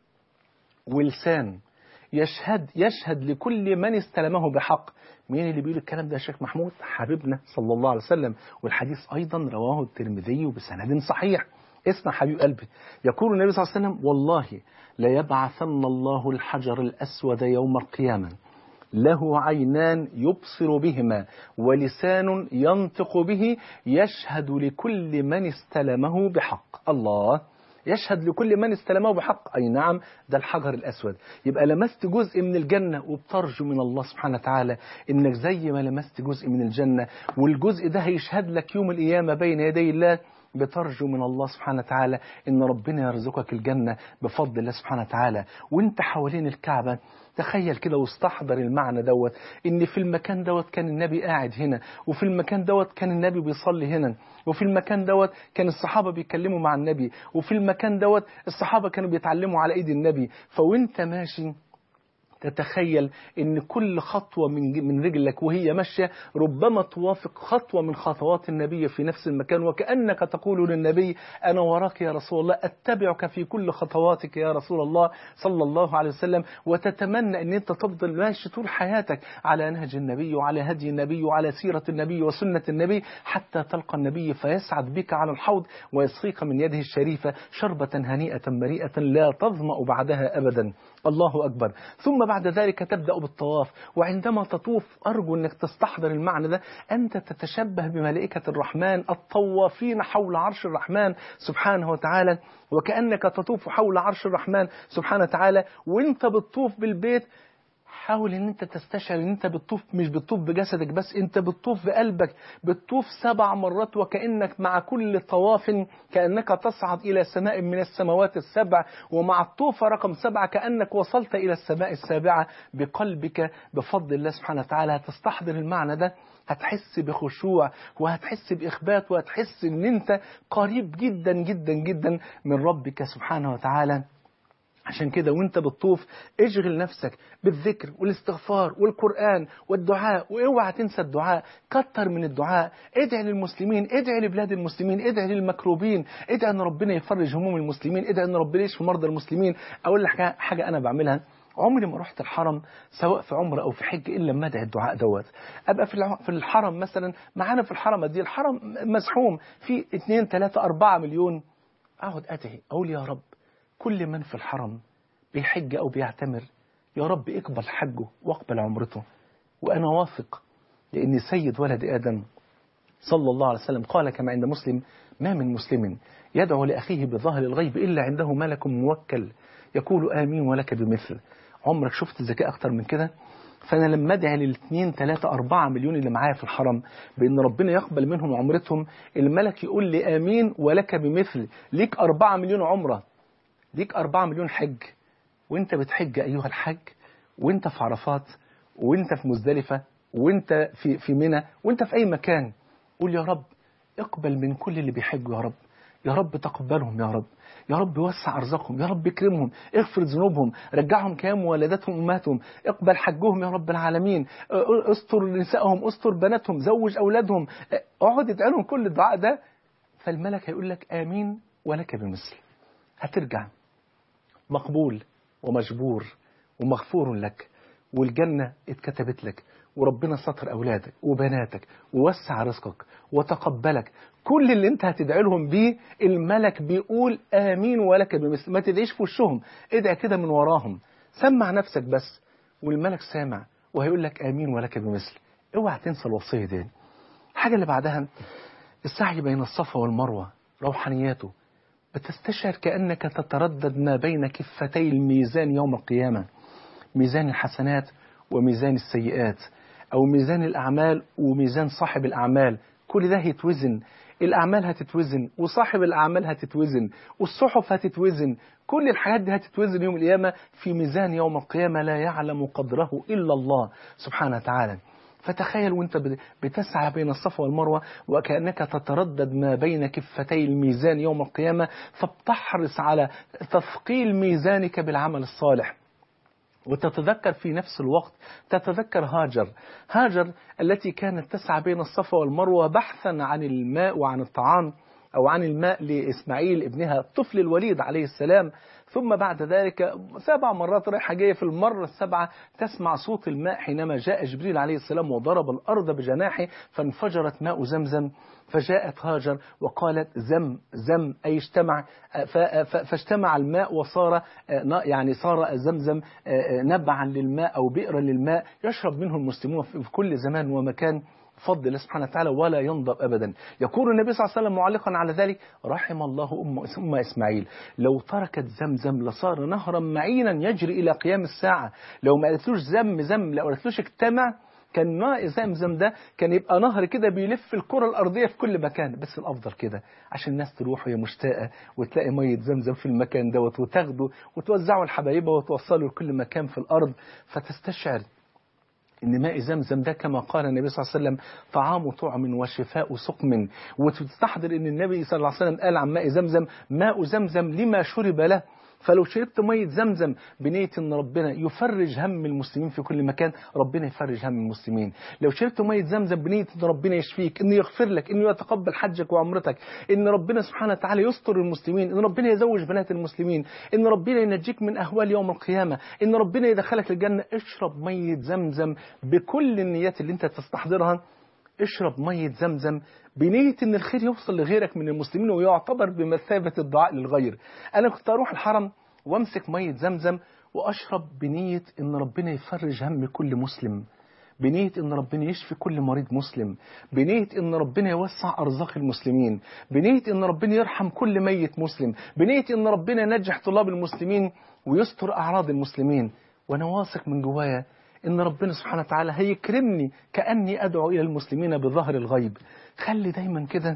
ولسان يشهد يشهد لكل من استلمه بحق مين اللي بيقول الكلام ده يا شيخ محمود حبيبنا صلى الله عليه وسلم والحديث أيضا رواه الترمذي بسند صحيح اسمع حبيب قلبي يقول النبي صلى الله عليه وسلم والله ليبعثن الله الحجر الأسود يوم القيامة له عينان يبصر بهما ولسان ينطق به يشهد لكل من استلمه بحق الله يشهد لكل من استلمه بحق أي نعم ده الحجر الأسود يبقى لمست جزء من الجنة وبترجو من الله سبحانه وتعالى إنك زي ما لمست جزء من الجنة والجزء ده هيشهد لك يوم القيامة بين يدي الله بترجو من الله سبحانه وتعالى ان ربنا يرزقك الجنة بفضل الله سبحانه وتعالى وانت حوالين الكعبة تخيل كده واستحضر المعنى دوت ان في المكان دوت كان النبي قاعد هنا وفي المكان دوت كان النبي بيصلي هنا وفي المكان دوت كان الصحابة بيتكلموا مع النبي وفي المكان دوت الصحابة كانوا بيتعلموا على ايد النبي فوانت ماشي تتخيل ان كل خطوة من من رجلك وهي ماشية ربما توافق خطوة من خطوات النبي في نفس المكان وكأنك تقول للنبي أنا وراك يا رسول الله أتبعك في كل خطواتك يا رسول الله صلى الله عليه وسلم وتتمنى أن أنت تفضل ماشي طول حياتك على نهج النبي وعلى هدي النبي وعلى سيرة النبي وسنة النبي حتى تلقى النبي فيسعد بك على الحوض ويسقيك من يده الشريفة شربة هنيئة مريئة لا تظمأ بعدها أبدا الله أكبر ثم بعد ذلك تبدأ بالطواف وعندما تطوف أرجو أنك تستحضر المعنى ده أنت تتشبه بملائكة الرحمن الطوافين حول عرش الرحمن سبحانه وتعالى وكأنك تطوف حول عرش الرحمن سبحانه وتعالى وانت بتطوف بالبيت حاول ان انت تستشعر ان انت بتطوف مش بتطوف بجسدك بس انت بتطوف بقلبك بتطوف سبع مرات وكأنك مع كل طواف كأنك تصعد الى سماء من السماوات السبع ومع الطوفة رقم سبعة كأنك وصلت الى السماء السابعة بقلبك بفضل الله سبحانه وتعالى هتستحضر المعنى ده هتحس بخشوع وهتحس بإخبات وهتحس ان انت قريب جدا جدا جدا من ربك سبحانه وتعالى عشان كده وانت بتطوف اشغل نفسك بالذكر والاستغفار والقرآن والدعاء واوعى تنسى الدعاء كتر من الدعاء ادعي للمسلمين ادعي لبلاد المسلمين ادعي للمكروبين ادعي ان ربنا يفرج هموم المسلمين ادعي ان ربنا يشفي مرضى المسلمين اقول لك حاجة انا بعملها عمري ما رحت الحرم سواء في عمره او في حج الا لما ادعي الدعاء دوت ابقى في الع- في الحرم مثلا معانا في الحرم دي الحرم مزحوم في 2 3 4 مليون اقعد ادعي اقول يا رب كل من في الحرم بيحج أو بيعتمر يا رب اقبل حجه واقبل عمرته وأنا واثق لأن سيد ولد آدم صلى الله عليه وسلم قال كما عند مسلم ما من مسلم يدعو لأخيه بظهر الغيب إلا عنده ملك موكل يقول آمين ولك بمثل عمرك شفت ذكاء أكتر من كده فأنا لما أدعي للاثنين ثلاثة أربعة مليون اللي معايا في الحرم بأن ربنا يقبل منهم عمرتهم الملك يقول لي آمين ولك بمثل ليك أربعة مليون عمرة ليك أربعة مليون حج وانت بتحج أيها الحج وانت في عرفات وانت في مزدلفة وانت في في منى وانت في أي مكان قول يا رب اقبل من كل اللي بيحجوا يا رب يا رب تقبلهم يا رب يا رب وسع ارزاقهم يا رب اكرمهم اغفر ذنوبهم رجعهم كام ولدتهم امهاتهم اقبل حجهم يا رب العالمين استر نسائهم استر بناتهم زوج اولادهم اقعد ادعي لهم كل الدعاء ده فالملك هيقول لك امين ولك بمثل هترجع مقبول ومجبور ومغفور لك والجنة اتكتبت لك وربنا ستر أولادك وبناتك ووسع رزقك وتقبلك كل اللي انت هتدعي لهم بيه الملك بيقول آمين ولك بمثل ما تدعيش في وشهم ادعي كده من وراهم سمع نفسك بس والملك سامع وهيقول لك آمين ولك بمثل اوعى تنسى الوصية دي الحاجة اللي بعدها السعي بين الصفا والمروة روحانياته بتستشعر كأنك تتردد ما بين كفتي الميزان يوم القيامة ميزان الحسنات وميزان السيئات أو ميزان الأعمال وميزان صاحب الأعمال كل ده هيتوزن الأعمال هتتوزن وصاحب الأعمال هتتوزن والصحف هتتوزن كل الحاجات دي هتتوزن يوم القيامة في ميزان يوم القيامة لا يعلم قدره إلا الله سبحانه وتعالى فتخيل وانت بتسعى بين الصفا والمروة وكأنك تتردد ما بين كفتي الميزان يوم القيامة فبتحرص على تثقيل ميزانك بالعمل الصالح وتتذكر في نفس الوقت تتذكر هاجر هاجر التي كانت تسعى بين الصفا والمروة بحثا عن الماء وعن الطعام أو عن الماء لإسماعيل ابنها الطفل الوليد عليه السلام ثم بعد ذلك سبع مرات رايحة جاية في المرة السبعة تسمع صوت الماء حينما جاء جبريل عليه السلام وضرب الأرض بجناحه فانفجرت ماء زمزم فجاءت هاجر وقالت زم زم أي اجتمع فاجتمع الماء وصار يعني صار زمزم نبعا للماء أو بئرا للماء يشرب منه المسلمون في كل زمان ومكان فضل الله سبحانه وتعالى ولا ينضب أبدا يقول النبي صلى الله عليه وسلم معلقا على ذلك رحم الله أم, أم إسماعيل لو تركت زمزم لصار نهرا معينا يجري إلى قيام الساعة لو ما قالتلوش زم زم لو قالتلوش اجتمع كان ماء زمزم ده كان يبقى نهر كده بيلف الكرة الأرضية في كل مكان بس الأفضل كده عشان الناس تروح وهي مشتاقة وتلاقي مية زمزم في المكان دوت وتاخده وتوزعه لحبايبها وتوصله لكل مكان في الأرض فتستشعر ان ماء زمزم ده كما قال النبي صلى الله عليه وسلم طعام طعم وشفاء سقم وتستحضر ان النبي صلى الله عليه وسلم قال عن ماء زمزم ماء زمزم لما شرب له فلو شربت مية زمزم بنية ان ربنا يفرج هم المسلمين في كل مكان ربنا يفرج هم المسلمين لو شربت مية زمزم بنية ان ربنا يشفيك انه يغفر لك انه يتقبل حجك وعمرتك ان ربنا سبحانه وتعالى يستر المسلمين ان ربنا يزوج بنات المسلمين ان ربنا ينجيك من اهوال يوم القيامة ان ربنا يدخلك الجنة اشرب مية زمزم بكل النيات اللي انت تستحضرها اشرب مية زمزم بنية ان الخير يوصل لغيرك من المسلمين ويعتبر بمثابة الدعاء للغير انا كنت اروح الحرم وامسك مية زمزم واشرب بنية ان ربنا يفرج هم كل مسلم بنية ان ربنا يشفي كل مريض مسلم بنية ان ربنا يوسع ارزاق المسلمين بنية ان ربنا يرحم كل ميت مسلم بنية ان ربنا ينجح طلاب المسلمين ويستر اعراض المسلمين وانا واثق من جوايا ان ربنا سبحانه وتعالى هيكرمني كاني ادعو الى المسلمين بظهر الغيب خلي دايما كده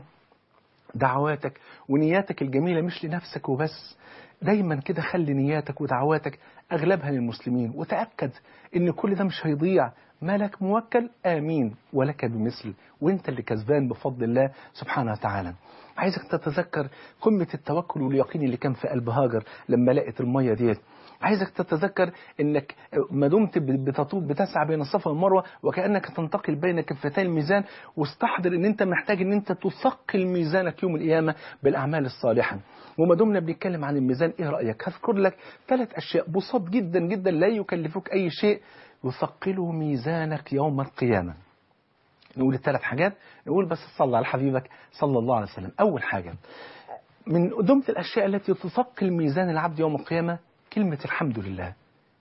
دعواتك ونياتك الجميله مش لنفسك وبس دايما كده خلي نياتك ودعواتك اغلبها للمسلمين وتاكد ان كل ده مش هيضيع مالك موكل امين ولك بمثل وانت اللي كسبان بفضل الله سبحانه وتعالى عايزك تتذكر قمه التوكل واليقين اللي كان في قلب هاجر لما لقت الميه ديت عايزك تتذكر انك ما دمت بتطوب بتسعى بين الصفا والمروه وكانك تنتقل بين كفتي الميزان واستحضر ان انت محتاج ان انت تثقل ميزانك يوم القيامه بالاعمال الصالحه وما دمنا بنتكلم عن الميزان ايه رايك هذكر لك ثلاث اشياء بساط جدا جدا لا يكلفوك اي شيء يثقلوا ميزانك يوم القيامه نقول الثلاث حاجات نقول بس صلى على حبيبك صلى الله عليه وسلم اول حاجه من ضمن الاشياء التي تثقل ميزان العبد يوم القيامه كلمة الحمد لله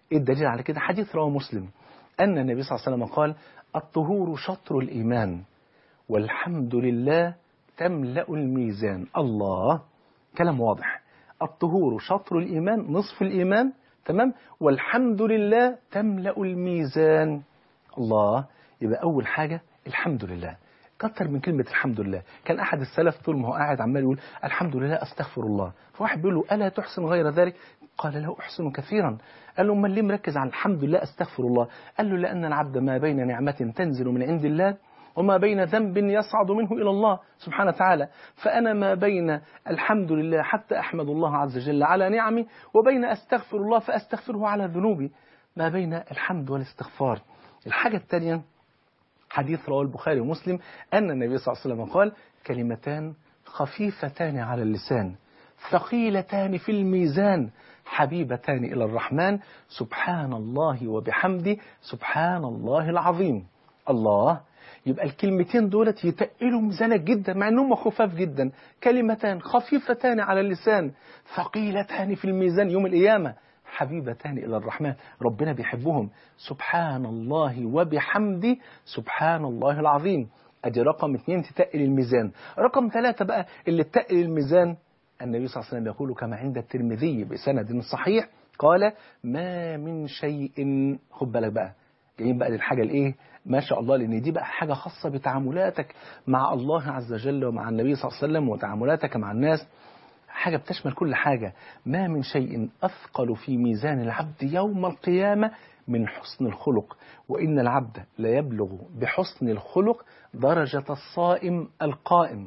إيه الدليل على كده حديث رواه مسلم أن النبي صلى الله عليه وسلم قال الطهور شطر الإيمان والحمد لله تملأ الميزان الله كلام واضح الطهور شطر الإيمان نصف الإيمان تمام والحمد لله تملأ الميزان الله يبقى أول حاجة الحمد لله كتر من كلمة الحمد لله كان أحد السلف طول ما هو قاعد عمال يقول الحمد لله أستغفر الله فواحد بيقول له ألا تحسن غير ذلك قال له أحسن كثيرا قال له أمال ليه مركز على الحمد لله أستغفر الله قال له لأن العبد ما بين نعمة تنزل من عند الله وما بين ذنب يصعد منه إلى الله سبحانه وتعالى فأنا ما بين الحمد لله حتى أحمد الله عز وجل على نعمي وبين أستغفر الله فأستغفره على ذنوبي ما بين الحمد والاستغفار الحاجة الثانية حديث رواه البخاري ومسلم أن النبي صلى الله عليه وسلم قال كلمتان خفيفتان على اللسان ثقيلتان في الميزان حبيبتان إلى الرحمن سبحان الله وبحمده سبحان الله العظيم الله يبقى الكلمتين دولت يتقلوا ميزانك جدا مع انهم خفاف جدا كلمتان خفيفتان على اللسان ثقيلتان في الميزان يوم القيامة حبيبتان إلى الرحمن ربنا بيحبهم سبحان الله وبحمده سبحان الله العظيم أدي رقم اثنين تتقل الميزان رقم ثلاثة بقى اللي تتقل الميزان النبي صلى الله عليه وسلم يقول كما عند الترمذي بسند صحيح قال ما من شيء خد بالك بقى جايين بقى للحاجة الايه ما شاء الله لان دي بقى حاجة خاصة بتعاملاتك مع الله عز وجل ومع النبي صلى الله عليه وسلم وتعاملاتك مع الناس حاجة بتشمل كل حاجة ما من شيء أثقل في ميزان العبد يوم القيامة من حسن الخلق وإن العبد لا يبلغ بحسن الخلق درجة الصائم القائم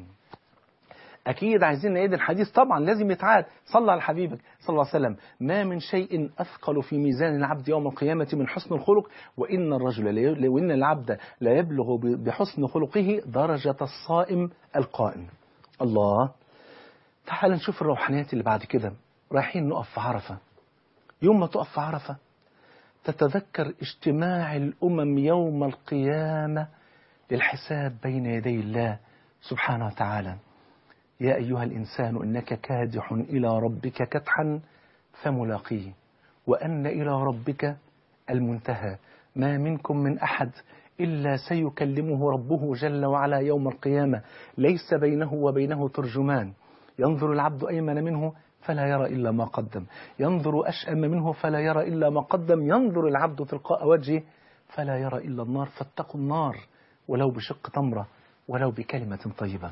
أكيد عايزين نعيد الحديث طبعا لازم يتعاد صلى على حبيبك صلى الله عليه وسلم ما من شيء أثقل في ميزان العبد يوم القيامة من حسن الخلق وإن الرجل لا وإن العبد لا يبلغ بحسن خلقه درجة الصائم القائم الله تعال نشوف الروحانيات اللي بعد كده رايحين نقف في عرفة يوم ما تقف في عرفة تتذكر اجتماع الأمم يوم القيامة للحساب بين يدي الله سبحانه وتعالى يا أيها الإنسان إنك كادح إلى ربك كدحا فملاقيه وأن إلى ربك المنتهى ما منكم من أحد إلا سيكلمه ربه جل وعلا يوم القيامة ليس بينه وبينه ترجمان ينظر العبد أيمن منه فلا يرى إلا ما قدم ينظر أشأم منه فلا يرى إلا ما قدم ينظر العبد تلقاء وجهه فلا يرى إلا النار فاتقوا النار ولو بشق تمرة ولو بكلمة طيبة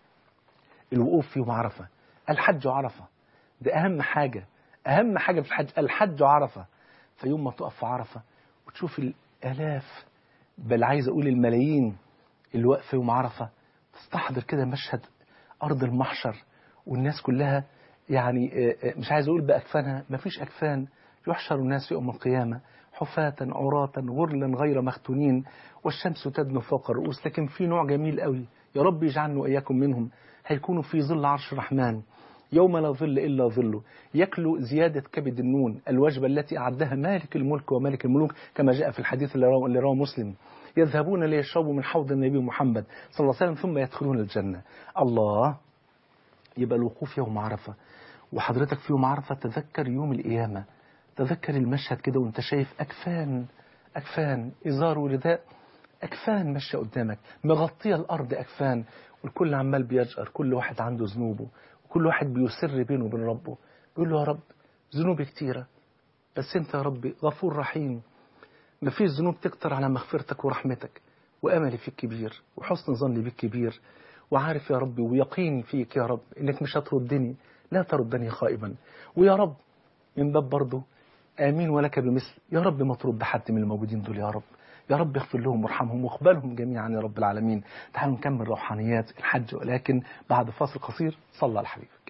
الوقوف في يوم عرفة الحج عرفة ده أهم حاجة أهم حاجة في الحج الحج عرفة فيوم ما تقف في عرفة وتشوف الآلاف بل عايز أقول الملايين اللي واقفة يوم عرفة تستحضر كده مشهد أرض المحشر والناس كلها يعني مش عايز أقول بأكفانها مفيش أكفان يحشر الناس يوم القيامة حفاة عراة غرلا غير مختونين والشمس تدنو فوق الرؤوس لكن في نوع جميل قوي يا رب يجعلنا وإياكم منهم هيكونوا في ظل عرش الرحمن يوم لا ظل إلا ظله يكلو زيادة كبد النون الوجبة التي أعدها مالك الملك ومالك الملوك كما جاء في الحديث اللي رواه, اللي رواه مسلم يذهبون ليشربوا من حوض النبي محمد صلى الله عليه وسلم ثم يدخلون الجنة الله يبقى الوقوف يوم عرفة وحضرتك في يوم عرفة تذكر يوم القيامة تذكر المشهد كده وانت شايف أكفان أكفان إزار ورداء أكفان ماشية قدامك مغطية الأرض أكفان والكل عمال بيجأر كل واحد عنده ذنوبه وكل واحد بيسر بينه وبين ربه بيقول له يا رب ذنوبي كتيرة بس انت يا ربي غفور رحيم ما فيش ذنوب تكتر على مغفرتك ورحمتك وأملي فيك كبير وحسن ظني بك كبير وعارف يا ربي ويقيني فيك يا رب انك مش هتردني لا تردني خائبا ويا رب من باب برضه آمين ولك بمثل يا رب ما ترد حد من الموجودين دول يا رب يا رب اغفر لهم وارحمهم واقبلهم جميعا يا رب العالمين تعالوا نكمل روحانيات الحج ولكن بعد فاصل قصير صلى على حبيبك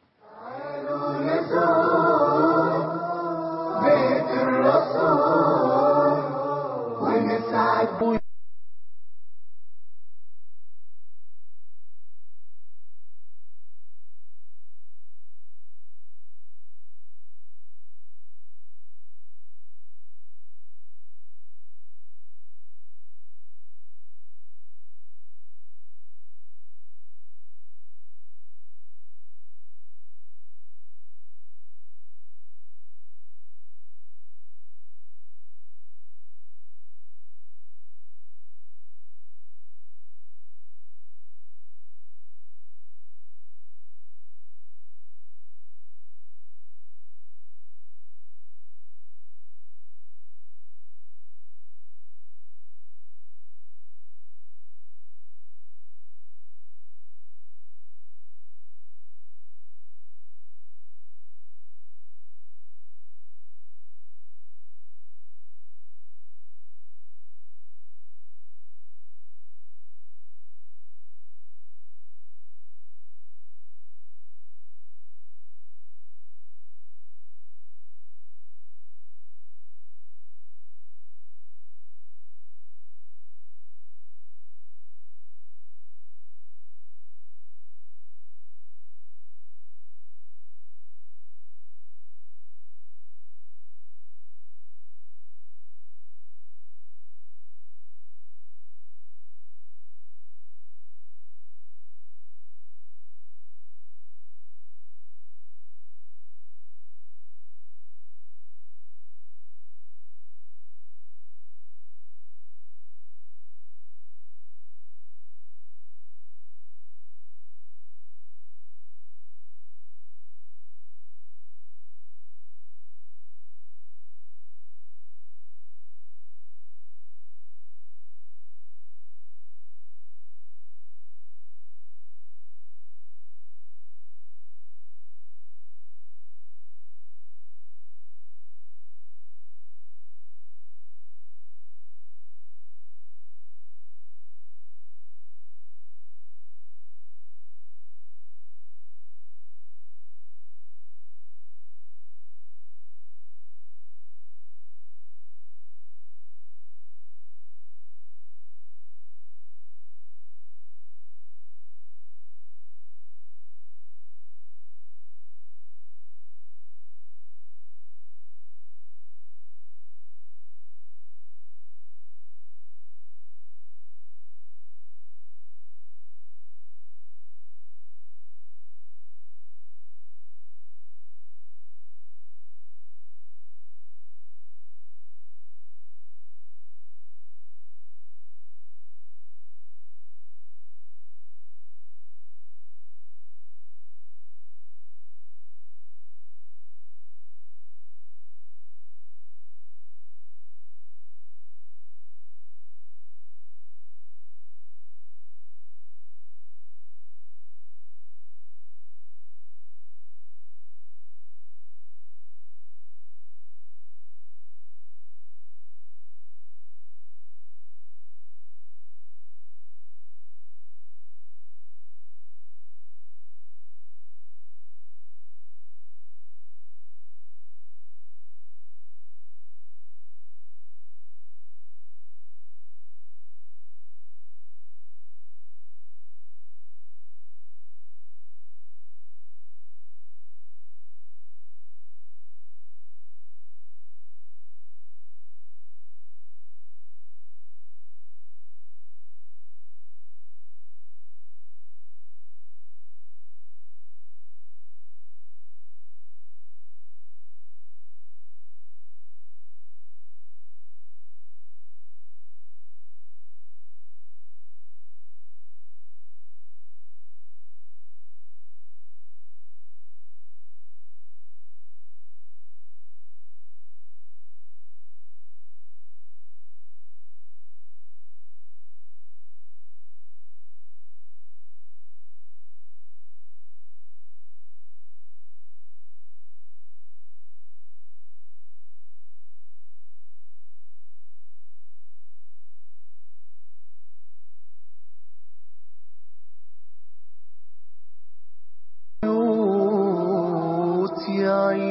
بيت الرسول ونسعد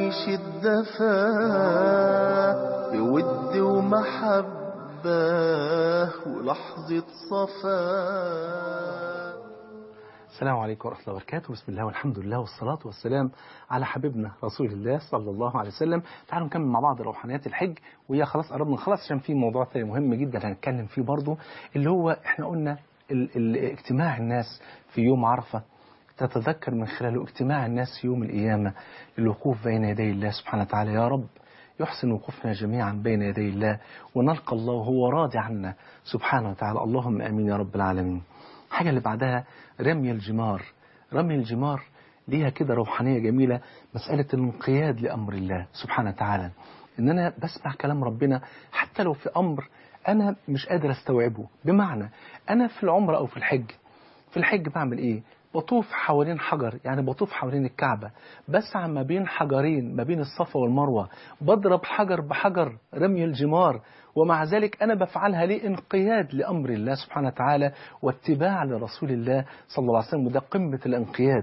يعيش الدفا بود ومحبة ولحظة صفا السلام عليكم ورحمة الله وبركاته بسم الله والحمد لله والصلاة والسلام على حبيبنا رسول الله صلى الله عليه وسلم تعالوا نكمل مع بعض روحانيات الحج وهي خلاص قربنا نخلص عشان في موضوع تاني مهم جدا هنتكلم فيه برضه اللي هو احنا قلنا ال ال اجتماع الناس في يوم عرفة تتذكر من خلاله اجتماع الناس في يوم القيامة للوقوف بين يدي الله سبحانه وتعالى يا رب يحسن وقوفنا جميعا بين يدي الله ونلقى الله وهو راضي عنا سبحانه وتعالى اللهم امين يا رب العالمين الحاجة اللي بعدها رمي الجمار رمي الجمار ليها كده روحانية جميلة مسألة الانقياد لأمر الله سبحانه وتعالى إن أنا بسمع كلام ربنا حتى لو في أمر أنا مش قادر أستوعبه بمعنى أنا في العمرة أو في الحج في الحج بعمل إيه بطوف حوالين حجر يعني بطوف حوالين الكعبة بسعى ما بين حجرين ما بين الصفا والمروة بضرب حجر بحجر رمي الجمار ومع ذلك أنا بفعلها ليه انقياد لأمر الله سبحانه وتعالى واتباع لرسول الله صلى الله عليه وسلم وده قمة الانقياد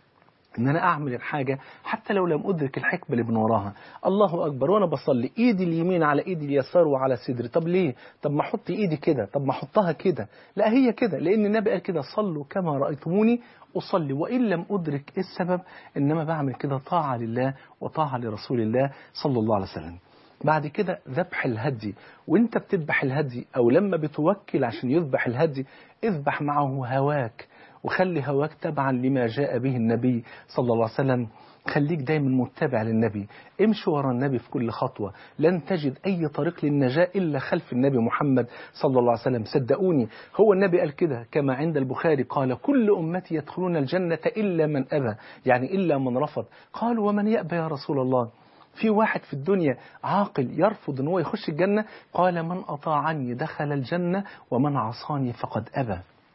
ان انا اعمل الحاجة حتى لو لم ادرك الحكمة اللي من وراها الله اكبر وانا بصلي ايدي اليمين على ايدي اليسار وعلى صدري طب ليه طب ما احط ايدي كده طب ما احطها كده لا هي كده لان النبي قال كده صلوا كما رايتموني اصلي وان لم ادرك ايه السبب انما بعمل كده طاعة لله وطاعة لرسول الله صلى الله عليه وسلم بعد كده ذبح الهدي وانت بتذبح الهدي او لما بتوكل عشان يذبح الهدي اذبح معه هواك وخلي هواك تبعا لما جاء به النبي صلى الله عليه وسلم خليك دايما متبع للنبي امشي ورا النبي في كل خطوة لن تجد أي طريق للنجاة إلا خلف النبي محمد صلى الله عليه وسلم صدقوني هو النبي قال كده كما عند البخاري قال كل أمتي يدخلون الجنة إلا من أبى يعني إلا من رفض قالوا ومن يأبى يا رسول الله في واحد في الدنيا عاقل يرفض ان هو يخش الجنة قال من أطاعني دخل الجنة ومن عصاني فقد أبى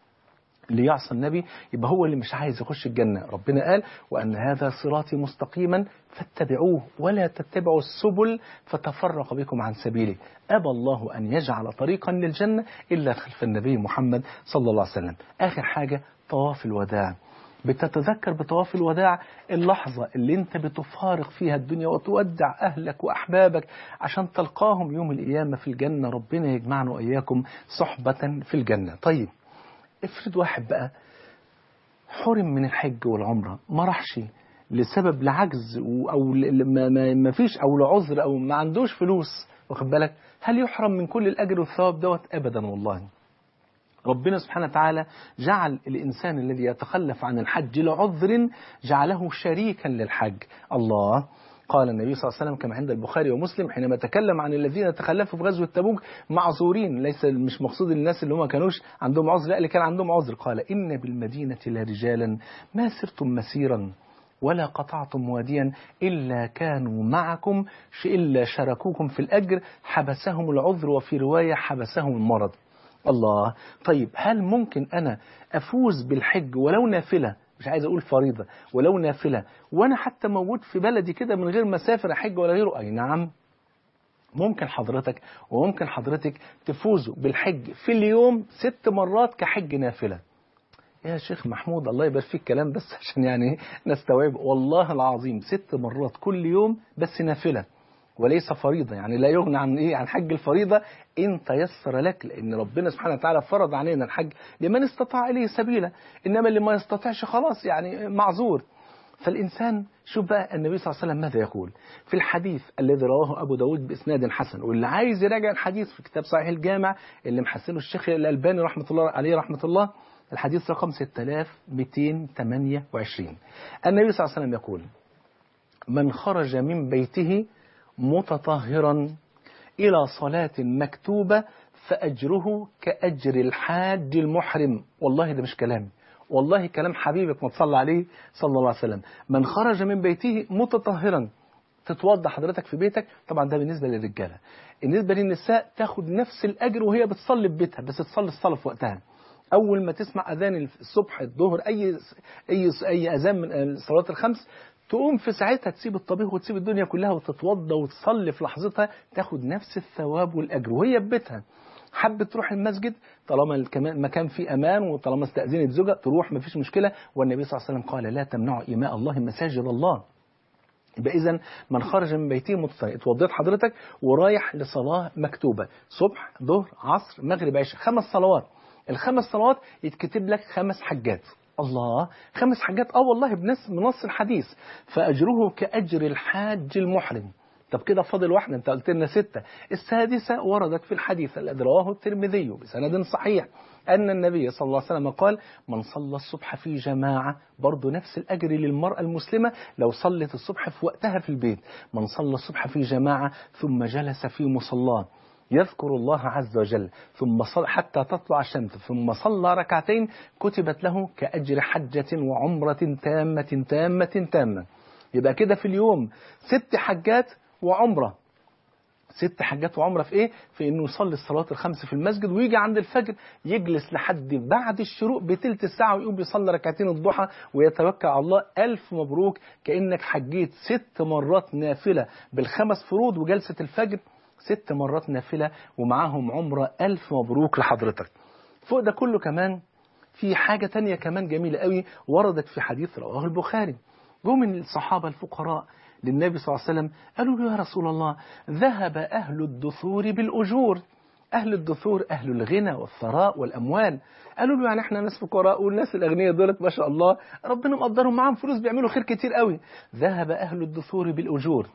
اللي يعصى النبي يبقى هو اللي مش عايز يخش الجنة ربنا قال وأن هذا صراطي مستقيما فاتبعوه ولا تتبعوا السبل فتفرق بكم عن سبيله أبى الله أن يجعل طريقا للجنة إلا خلف النبي محمد صلى الله عليه وسلم آخر حاجة طواف الوداع بتتذكر بطواف الوداع اللحظة اللي انت بتفارق فيها الدنيا وتودع أهلك وأحبابك عشان تلقاهم يوم القيامة في الجنة ربنا يجمعنا وإياكم صحبة في الجنة طيب افرض واحد بقى حرم من الحج والعمرة ما راحش لسبب لعجز او ما, ما, ما فيش او لعذر او ما عندوش فلوس واخد بالك هل يحرم من كل الاجر والثواب دوت ابدا والله ربنا سبحانه وتعالى جعل الإنسان الذي يتخلف عن الحج لعذر جعله شريكا للحج الله قال النبي صلى الله عليه وسلم كما عند البخاري ومسلم حينما تكلم عن الذين تخلفوا في غزوة تبوك معذورين ليس مش مقصود الناس اللي هم كانوش عندهم عذر لا اللي كان عندهم عذر قال إن بالمدينة لرجالا ما سرتم مسيرا ولا قطعتم واديا إلا كانوا معكم إلا شاركوكم في الأجر حبسهم العذر وفي رواية حبسهم المرض الله طيب هل ممكن أنا أفوز بالحج ولو نافلة مش عايز أقول فريضة ولو نافلة وأنا حتى موجود في بلدي كده من غير مسافر أحج ولا غيره أي نعم ممكن حضرتك وممكن حضرتك تفوزوا بالحج في اليوم ست مرات كحج نافلة يا شيخ محمود الله يبارك فيك كلام بس عشان يعني نستوعب والله العظيم ست مرات كل يوم بس نافلة وليس فريضة يعني لا يغنى عن إيه عن حج الفريضة إن تيسر لك لأن ربنا سبحانه وتعالى فرض علينا الحج لمن استطاع إليه سبيلا إنما اللي ما يستطيعش خلاص يعني معذور فالإنسان شوف بقى النبي صلى الله عليه وسلم ماذا يقول في الحديث الذي رواه أبو داود بإسناد حسن واللي عايز يراجع الحديث في كتاب صحيح الجامع اللي محسنه الشيخ الألباني رحمة الله عليه رحمة الله الحديث رقم 6228 النبي صلى الله عليه وسلم يقول من خرج من بيته متطهرا إلى صلاة مكتوبة فأجره كأجر الحاج المحرم والله ده مش كلامي والله كلام حبيبك ما تصلى عليه صلى الله عليه وسلم من خرج من بيته متطهرا تتوضى حضرتك في بيتك طبعا ده بالنسبة للرجالة بالنسبة للنساء تاخد نفس الأجر وهي بتصلي في بيتها بس تصلي الصلاة في وقتها أول ما تسمع أذان الصبح الظهر أي أي أي أذان من الصلوات الخمس تقوم في ساعتها تسيب الطبيخ وتسيب الدنيا كلها وتتوضى وتصلي في لحظتها تاخد نفس الثواب والأجر وهي في بيتها حبت تروح المسجد طالما المكان فيه أمان وطالما استأذنت زوجها تروح ما فيش مشكلة والنبي صلى الله عليه وسلم قال لا تمنعوا إماء الله مساجد الله يبقى إذا من خرج من بيته متطهر اتوضيت حضرتك ورايح لصلاة مكتوبة صبح ظهر عصر مغرب عشاء خمس صلوات الخمس صلوات يتكتب لك خمس حجات الله خمس حاجات اه والله بنص بنص الحديث فأجره كأجر الحاج المحرم طب كده فاضل واحدة انت قلت لنا ستة السادسة وردت في الحديث الذي رواه الترمذي بسند صحيح أن النبي صلى الله عليه وسلم قال من صلى الصبح في جماعة برضه نفس الأجر للمرأة المسلمة لو صلت الصبح في وقتها في البيت من صلى الصبح في جماعة ثم جلس في مصلاه يذكر الله عز وجل ثم صل حتى تطلع الشمس ثم صلى ركعتين كتبت له كأجر حجة وعمرة تامة تامة تامة يبقى كده في اليوم ست حجات وعمرة ست حاجات وعمرة في ايه في انه يصلي الصلاة الخمس في المسجد ويجي عند الفجر يجلس لحد بعد الشروق بتلت الساعة ويقوم يصلي ركعتين الضحى ويتوكل على الله ألف مبروك كأنك حجيت ست مرات نافلة بالخمس فروض وجلسة الفجر ست مرات نافلة ومعاهم عمرة ألف مبروك لحضرتك فوق ده كله كمان في حاجة تانية كمان جميلة قوي وردت في حديث رواه البخاري جو من الصحابة الفقراء للنبي صلى الله عليه وسلم قالوا له يا رسول الله ذهب أهل الدثور بالأجور أهل الدثور أهل الغنى والثراء والأموال قالوا له يعني احنا ناس فقراء والناس الأغنياء دولت ما شاء الله ربنا مقدرهم معاهم فلوس بيعملوا خير كتير قوي ذهب أهل الدثور بالأجور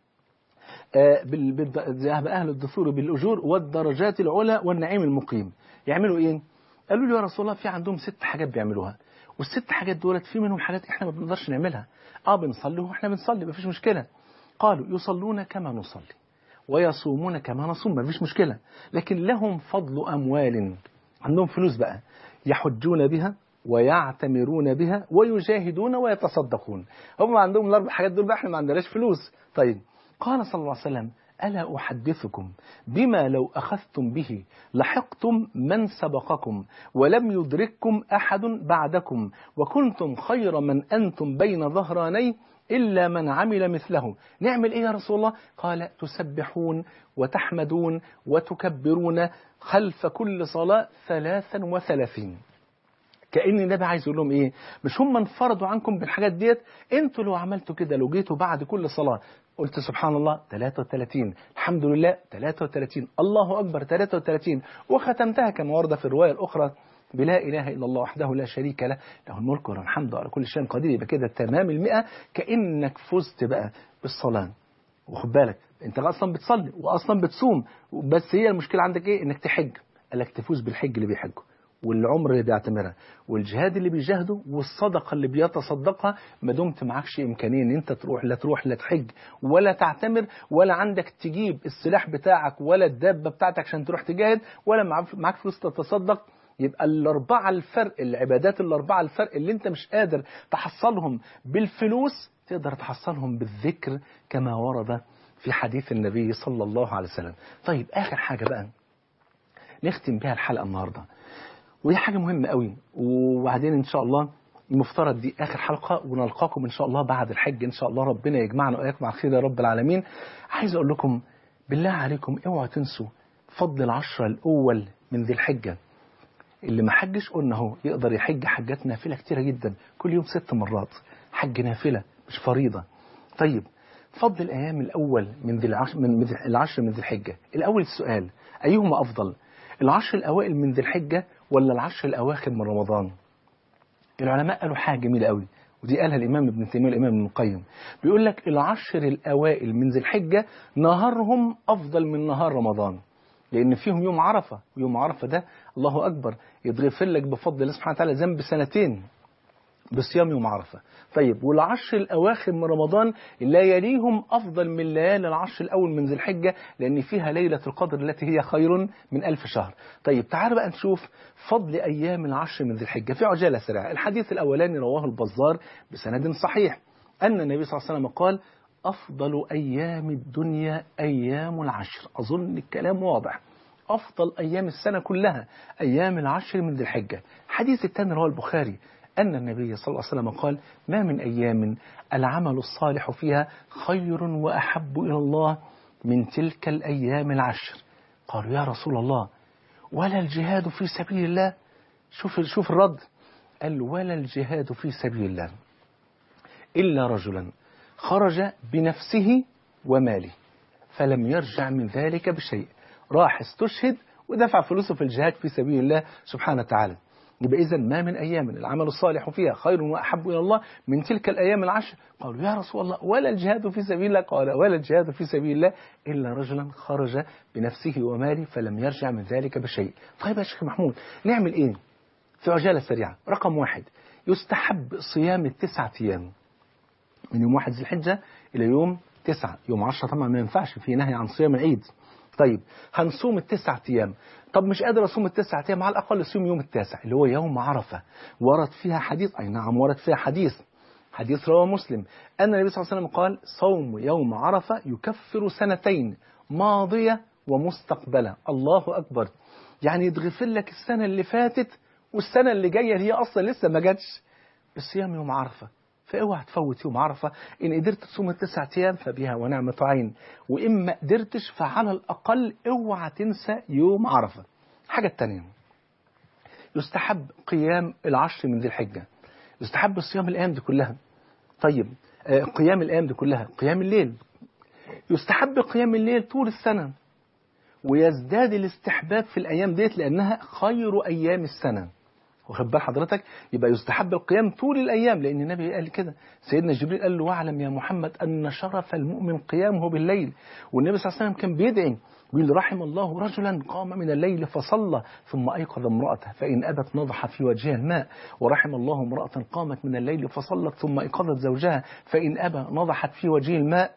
آه بال... بال... ذهب أهل الدثور بالأجور والدرجات العلى والنعيم المقيم يعملوا إيه؟ قالوا له يا رسول الله في عندهم ست حاجات بيعملوها والست حاجات دولت في منهم حاجات احنا ما بنقدرش نعملها اه بنصلي واحنا بنصلي مفيش مشكلة قالوا يصلون كما نصلي ويصومون كما نصوم مفيش مشكلة لكن لهم فضل أموال عندهم فلوس بقى يحجون بها ويعتمرون بها ويجاهدون ويتصدقون هم عندهم الأربع حاجات دول بقى احنا ما عندناش فلوس طيب قال صلى الله عليه وسلم ألا أحدثكم بما لو أخذتم به لحقتم من سبقكم ولم يدرككم أحد بعدكم وكنتم خير من أنتم بين ظهراني إلا من عمل مثله نعمل إيه يا رسول الله قال تسبحون وتحمدون وتكبرون خلف كل صلاة ثلاثا وثلاثين كأن النبي عايز يقول لهم ايه مش هم انفرضوا عنكم بالحاجات ديت انتوا لو عملتوا كده لو جيتوا بعد كل صلاة قلت سبحان الله 33 الحمد لله 33 الله أكبر 33 وختمتها كما ورد في الرواية الأخرى بلا إله إلا الله وحده لا شريك له له الملك وله الحمد على كل شيء قدير يبقى كده تمام المئة كأنك فزت بقى بالصلاة وخد بالك انت اصلا بتصلي واصلا بتصوم بس هي المشكله عندك ايه انك تحج قال لك تفوز بالحج اللي بيحجه والعمر اللي بيعتمرها والجهاد اللي بيجاهده والصدقة اللي بيتصدقها ما دمت معكش إمكانية إن أنت تروح لا تروح لا تحج ولا تعتمر ولا عندك تجيب السلاح بتاعك ولا الدابة بتاعتك عشان تروح تجاهد ولا معاك فلوس تتصدق يبقى الأربعة الفرق العبادات الأربعة الفرق اللي أنت مش قادر تحصلهم بالفلوس تقدر تحصلهم بالذكر كما ورد في حديث النبي صلى الله عليه وسلم طيب آخر حاجة بقى نختم بها الحلقة النهاردة ودي حاجة مهمة قوي وبعدين إن شاء الله المفترض دي آخر حلقة ونلقاكم إن شاء الله بعد الحج إن شاء الله ربنا يجمعنا وإياكم على خير يا رب العالمين عايز أقول لكم بالله عليكم اوعوا تنسوا فضل العشرة الأول من ذي الحجة اللي ما حجش قلنا اهو يقدر يحج حجات نافلة كتيرة جدا كل يوم ست مرات حج نافلة مش فريضة طيب فضل الأيام الأول من ذي العشر من العشر من ذي الحجة الأول السؤال أيهما أفضل العشر الأوائل من ذي الحجة ولا العشر الأواخر من رمضان العلماء قالوا حاجة جميلة قوي ودي قالها الإمام ابن تيمية والإمام ابن القيم بيقول لك العشر الأوائل من ذي الحجة نهارهم أفضل من نهار رمضان لأن فيهم يوم عرفة ويوم عرفة ده الله أكبر يتغفر لك بفضل الله سبحانه وتعالى ذنب سنتين بصيام يوم عرفة طيب والعشر الأواخر من رمضان لا يليهم أفضل من ليالي العشر الأول من ذي الحجة لأن فيها ليلة القدر التي هي خير من ألف شهر طيب تعال بقى نشوف فضل أيام العشر من ذي الحجة في عجالة سريعة الحديث الأولاني رواه البزار بسند صحيح أن النبي صلى الله عليه وسلم قال أفضل أيام الدنيا أيام العشر أظن الكلام واضح أفضل أيام السنة كلها أيام العشر من ذي الحجة حديث الثاني رواه البخاري أن النبي صلى الله عليه وسلم قال ما من أيام العمل الصالح فيها خير وأحب إلى الله من تلك الأيام العشر قالوا يا رسول الله ولا الجهاد في سبيل الله شوف شوف الرد قال ولا الجهاد في سبيل الله إلا رجلا خرج بنفسه وماله فلم يرجع من ذلك بشيء راح استشهد ودفع فلوسه في الجهاد في سبيل الله سبحانه وتعالى يبقى إذا ما من أيام العمل الصالح فيها خير وأحب إلى الله من تلك الأيام العشر قالوا يا رسول الله ولا الجهاد في سبيل الله قال ولا الجهاد في سبيل الله إلا رجلا خرج بنفسه وماله فلم يرجع من ذلك بشيء طيب يا شيخ محمود نعمل إيه في عجالة سريعة رقم واحد يستحب صيام التسعة أيام من يوم واحد ذي الحجة إلى يوم تسعة يوم عشرة طبعا ما ينفعش في نهي عن صيام العيد طيب هنصوم التسعة أيام طب مش قادر أصوم التسعة أيام على الأقل صوم يوم التاسع اللي هو يوم عرفة ورد فيها حديث أي نعم ورد فيها حديث حديث رواه مسلم أن النبي صلى الله عليه وسلم قال صوم يوم عرفة يكفر سنتين ماضية ومستقبلة الله أكبر يعني يتغفر لك السنة اللي فاتت والسنة اللي جاية هي أصلا لسه ما جاتش بصيام يوم عرفة فاوعى تفوت يوم عرفة إن قدرت تصوم التسعة أيام فبها ونعمة عين وإن ما قدرتش فعلى الأقل اوعى تنسى يوم عرفة الحاجة التانية يستحب قيام العشر من ذي الحجة يستحب صيام الأيام دي كلها طيب آه، قيام الأيام دي كلها قيام الليل يستحب قيام الليل طول السنة ويزداد الاستحباب في الأيام ديت لأنها خير أيام السنة واخد بال حضرتك يبقى يستحب القيام طول الايام لان النبي قال كده سيدنا جبريل قال له واعلم يا محمد ان شرف المؤمن قيامه بالليل والنبي صلى الله عليه وسلم كان بيدعي بيقول رحم الله رجلا قام من الليل فصلى ثم ايقظ امراته فان ابت نضح في وجهها الماء ورحم الله امراه قامت من الليل فصلت ثم ايقظت زوجها فان ابى نضحت في وجهه الماء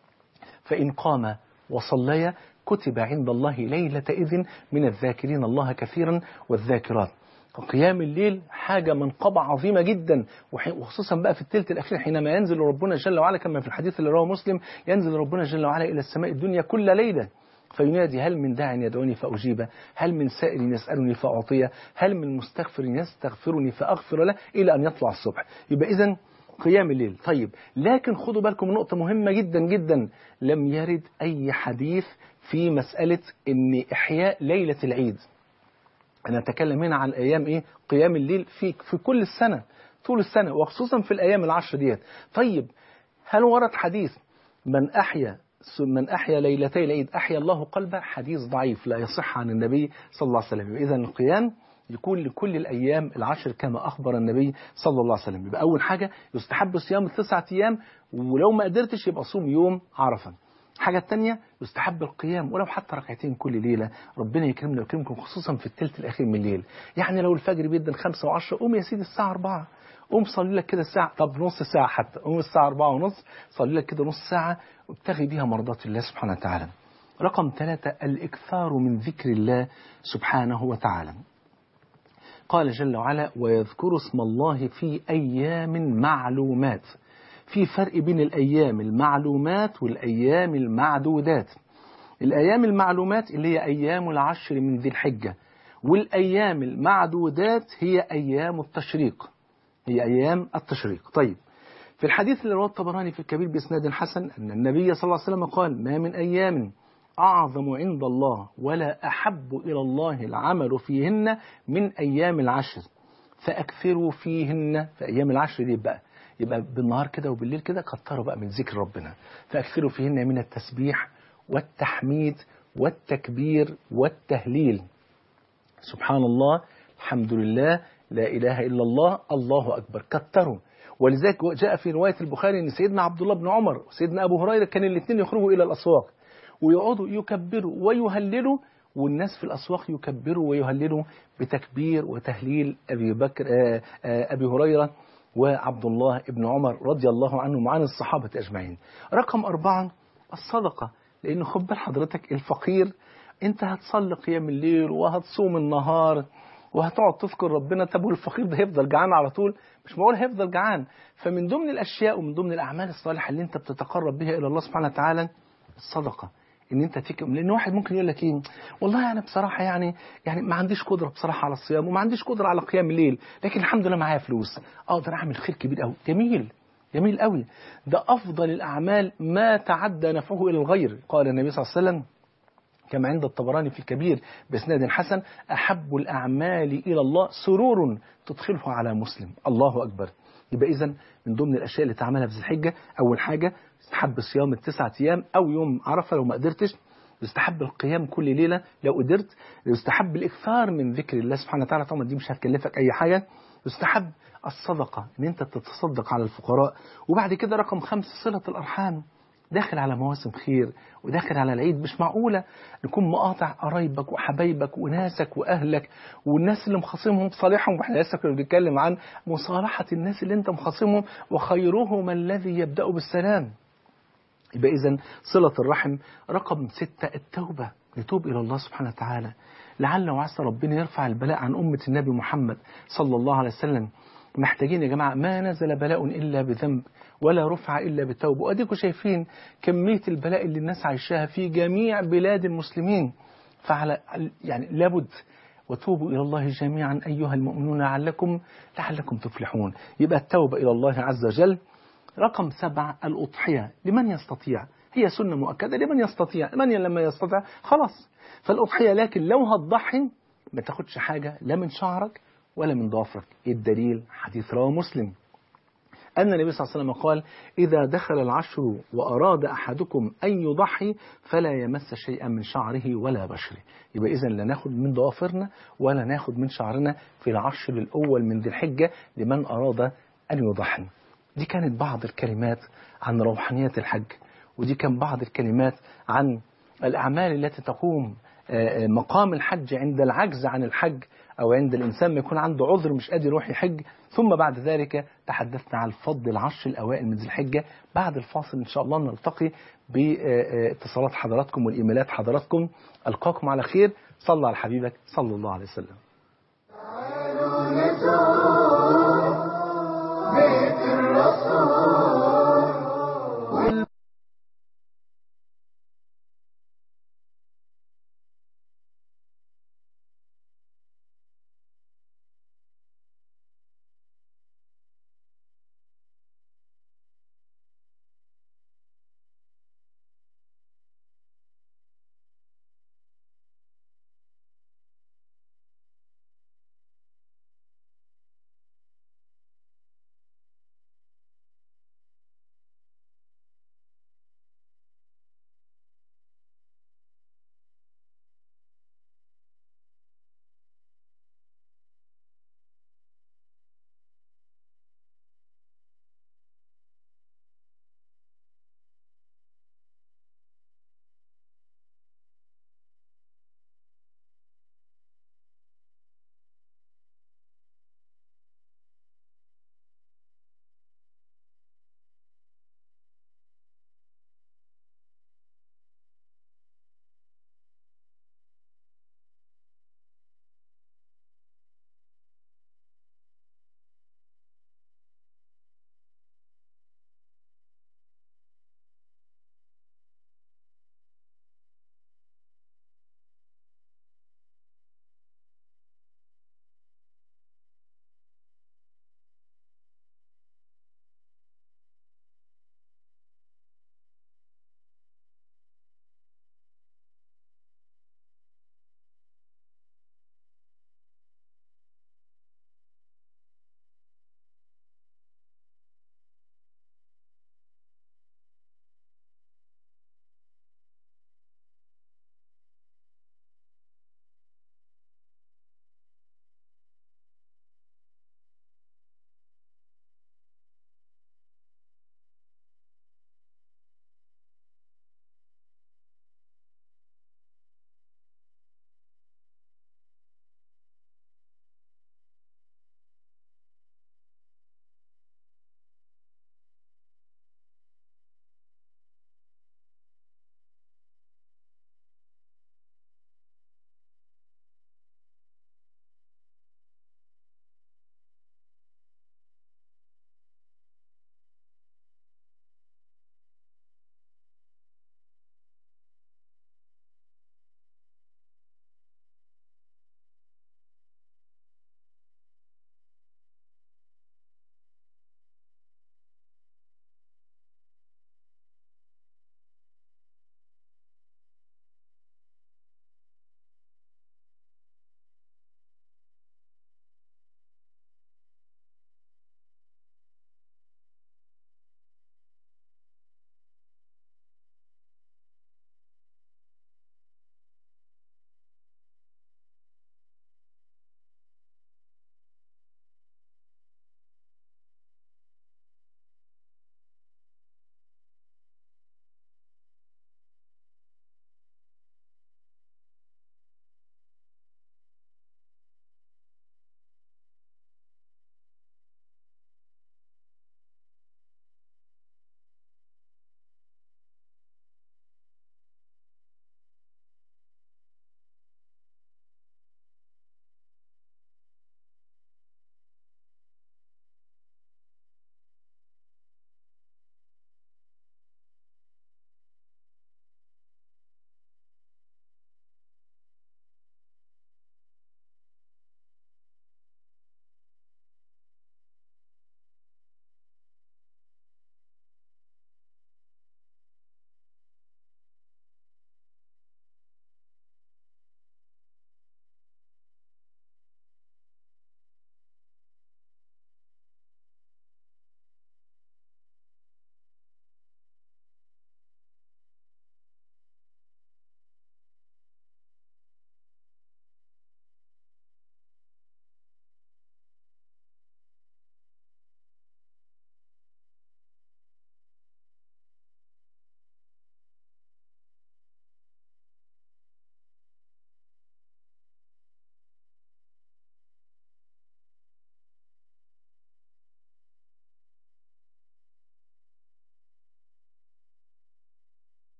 فإن قام وصليا كتب عند الله ليلة إذن من الذاكرين الله كثيرا والذاكرات قيام الليل حاجة منقبة عظيمة جدا وح- وخصوصا بقى في الثلث الأخير حينما ينزل ربنا جل وعلا كما في الحديث اللي رواه مسلم ينزل ربنا جل وعلا إلى السماء الدنيا كل ليلة فينادي هل من داع يدعوني فأجيبه هل من سائل يسألني فأعطيه هل من مستغفر يستغفرني فأغفر له إلى أن يطلع الصبح يبقى إذا قيام الليل طيب لكن خدوا بالكم من نقطة مهمة جدا جدا لم يرد أي حديث في مسألة أن إحياء ليلة العيد أنا أتكلم هنا عن أيام إيه قيام الليل في في كل السنة طول السنة وخصوصا في الأيام العشر ديت طيب هل ورد حديث من أحيا من أحيا ليلتي العيد أحيا الله قلبه حديث ضعيف لا يصح عن النبي صلى الله عليه وسلم إذا القيام يكون لكل الأيام العشر كما أخبر النبي صلى الله عليه وسلم يبقى أول حاجة يستحب صيام التسعة أيام ولو ما قدرتش يبقى صوم يوم عرفة الحاجة التانية يستحب القيام ولو حتى ركعتين كل ليلة ربنا يكرمنا ويكرمكم خصوصا في الثلث الأخير من الليل يعني لو الفجر بيدن خمسة وعشرة قوم يا سيدي الساعة أربعة قوم صلي لك كده ساعة طب نص ساعة حتى قوم الساعة أربعة ونص صلي لك كده نص ساعة وابتغي بيها مرضات الله سبحانه وتعالى رقم ثلاثة الإكثار من ذكر الله سبحانه وتعالى قال جل وعلا ويذكر اسم الله في أيام معلومات في فرق بين الأيام المعلومات والأيام المعدودات الأيام المعلومات اللي هي أيام العشر من ذي الحجة والأيام المعدودات هي أيام التشريق هي أيام التشريق طيب في الحديث اللي رواه الطبراني في الكبير بإسناد حسن أن النبي صلى الله عليه وسلم قال ما من أيام أعظم عند الله ولا أحب إلى الله العمل فيهن من أيام العشر فأكثروا فيهن في أيام العشر دي بقى يبقى بالنهار كده وبالليل كده كتروا بقى من ذكر ربنا فأكثروا فيهن من التسبيح والتحميد والتكبير والتهليل سبحان الله الحمد لله لا إله إلا الله الله أكبر كتروا ولذلك جاء في رواية البخاري أن سيدنا عبد الله بن عمر وسيدنا أبو هريرة كان الاثنين يخرجوا إلى الأسواق ويقعدوا يكبروا ويهللوا والناس في الأسواق يكبروا ويهللوا بتكبير وتهليل أبي بكر آآ آآ أبي هريرة وعبد الله بن عمر رضي الله عنهم وعن الصحابة أجمعين رقم أربعة الصدقة لأنه خد بال حضرتك الفقير أنت هتصلي قيام الليل وهتصوم النهار وهتقعد تذكر ربنا طب والفقير ده هيفضل جعان على طول مش معقول هيفضل جعان فمن ضمن الأشياء ومن ضمن الأعمال الصالحة اللي أنت بتتقرب بها إلى الله سبحانه وتعالى الصدقة ان انت تكرم لان واحد ممكن يقول لك ايه والله انا بصراحه يعني يعني ما عنديش قدره بصراحه على الصيام وما عنديش قدره على قيام الليل لكن الحمد لله معايا فلوس اقدر اعمل خير كبير قوي جميل جميل قوي ده افضل الاعمال ما تعدى نفعه الى الغير قال النبي صلى الله عليه وسلم كما عند الطبراني في الكبير بإسناد حسن أحب الأعمال إلى الله سرور تدخله على مسلم الله أكبر يبقى إذا من ضمن الأشياء اللي تعملها في ذي الحجة أول حاجة يستحب صيام التسعة أيام أو يوم عرفة لو ما قدرتش يستحب القيام كل ليلة لو قدرت يستحب الإكثار من ذكر الله سبحانه وتعالى طبعا دي مش هتكلفك أي حاجة يستحب الصدقة إن أنت تتصدق على الفقراء وبعد كده رقم خمسة صلة الأرحام داخل على مواسم خير وداخل على العيد مش معقولة نكون مقاطع قرايبك وحبايبك وناسك وأهلك والناس اللي مخاصمهم صالحهم واحنا لسه كنا بنتكلم عن مصالحة الناس اللي انت مخاصمهم وخيرهم الذي يبدأ بالسلام يبقى إذا صلة الرحم رقم ستة التوبة نتوب إلى الله سبحانه وتعالى لعل وعسى ربنا يرفع البلاء عن أمة النبي محمد صلى الله عليه وسلم محتاجين يا جماعة ما نزل بلاء إلا بذنب ولا رفع إلا بالتوبة وأديكم شايفين كمية البلاء اللي الناس عايشاها في جميع بلاد المسلمين فعلى يعني لابد وتوبوا إلى الله جميعا أيها المؤمنون لعلكم لعلكم تفلحون يبقى التوبة إلى الله عز وجل رقم سبعة الأضحية لمن يستطيع هي سنة مؤكدة لمن يستطيع من لما يستطيع خلاص فالأضحية لكن لو هتضحي ما تاخدش حاجة لا من شعرك ولا من ضوافرك الدليل حديث رواه مسلم أن النبي صلى الله عليه وسلم قال إذا دخل العشر وأراد أحدكم أن يضحي فلا يمس شيئا من شعره ولا بشره يبقى إذا لا ناخد من ضوافرنا ولا ناخد من شعرنا في العشر الأول من ذي الحجة لمن أراد أن يضحي دي كانت بعض الكلمات عن روحانيات الحج ودي كان بعض الكلمات عن الأعمال التي تقوم مقام الحج عند العجز عن الحج أو عند الإنسان ما يكون عنده عذر مش قادر يروح يحج ثم بعد ذلك تحدثنا عن فضل العشر الأوائل من ذي الحجة بعد الفاصل إن شاء الله نلتقي باتصالات حضراتكم والإيميلات حضراتكم ألقاكم على خير صلى على حبيبك صلى الله عليه وسلم تعالوا نزور بيت الرسول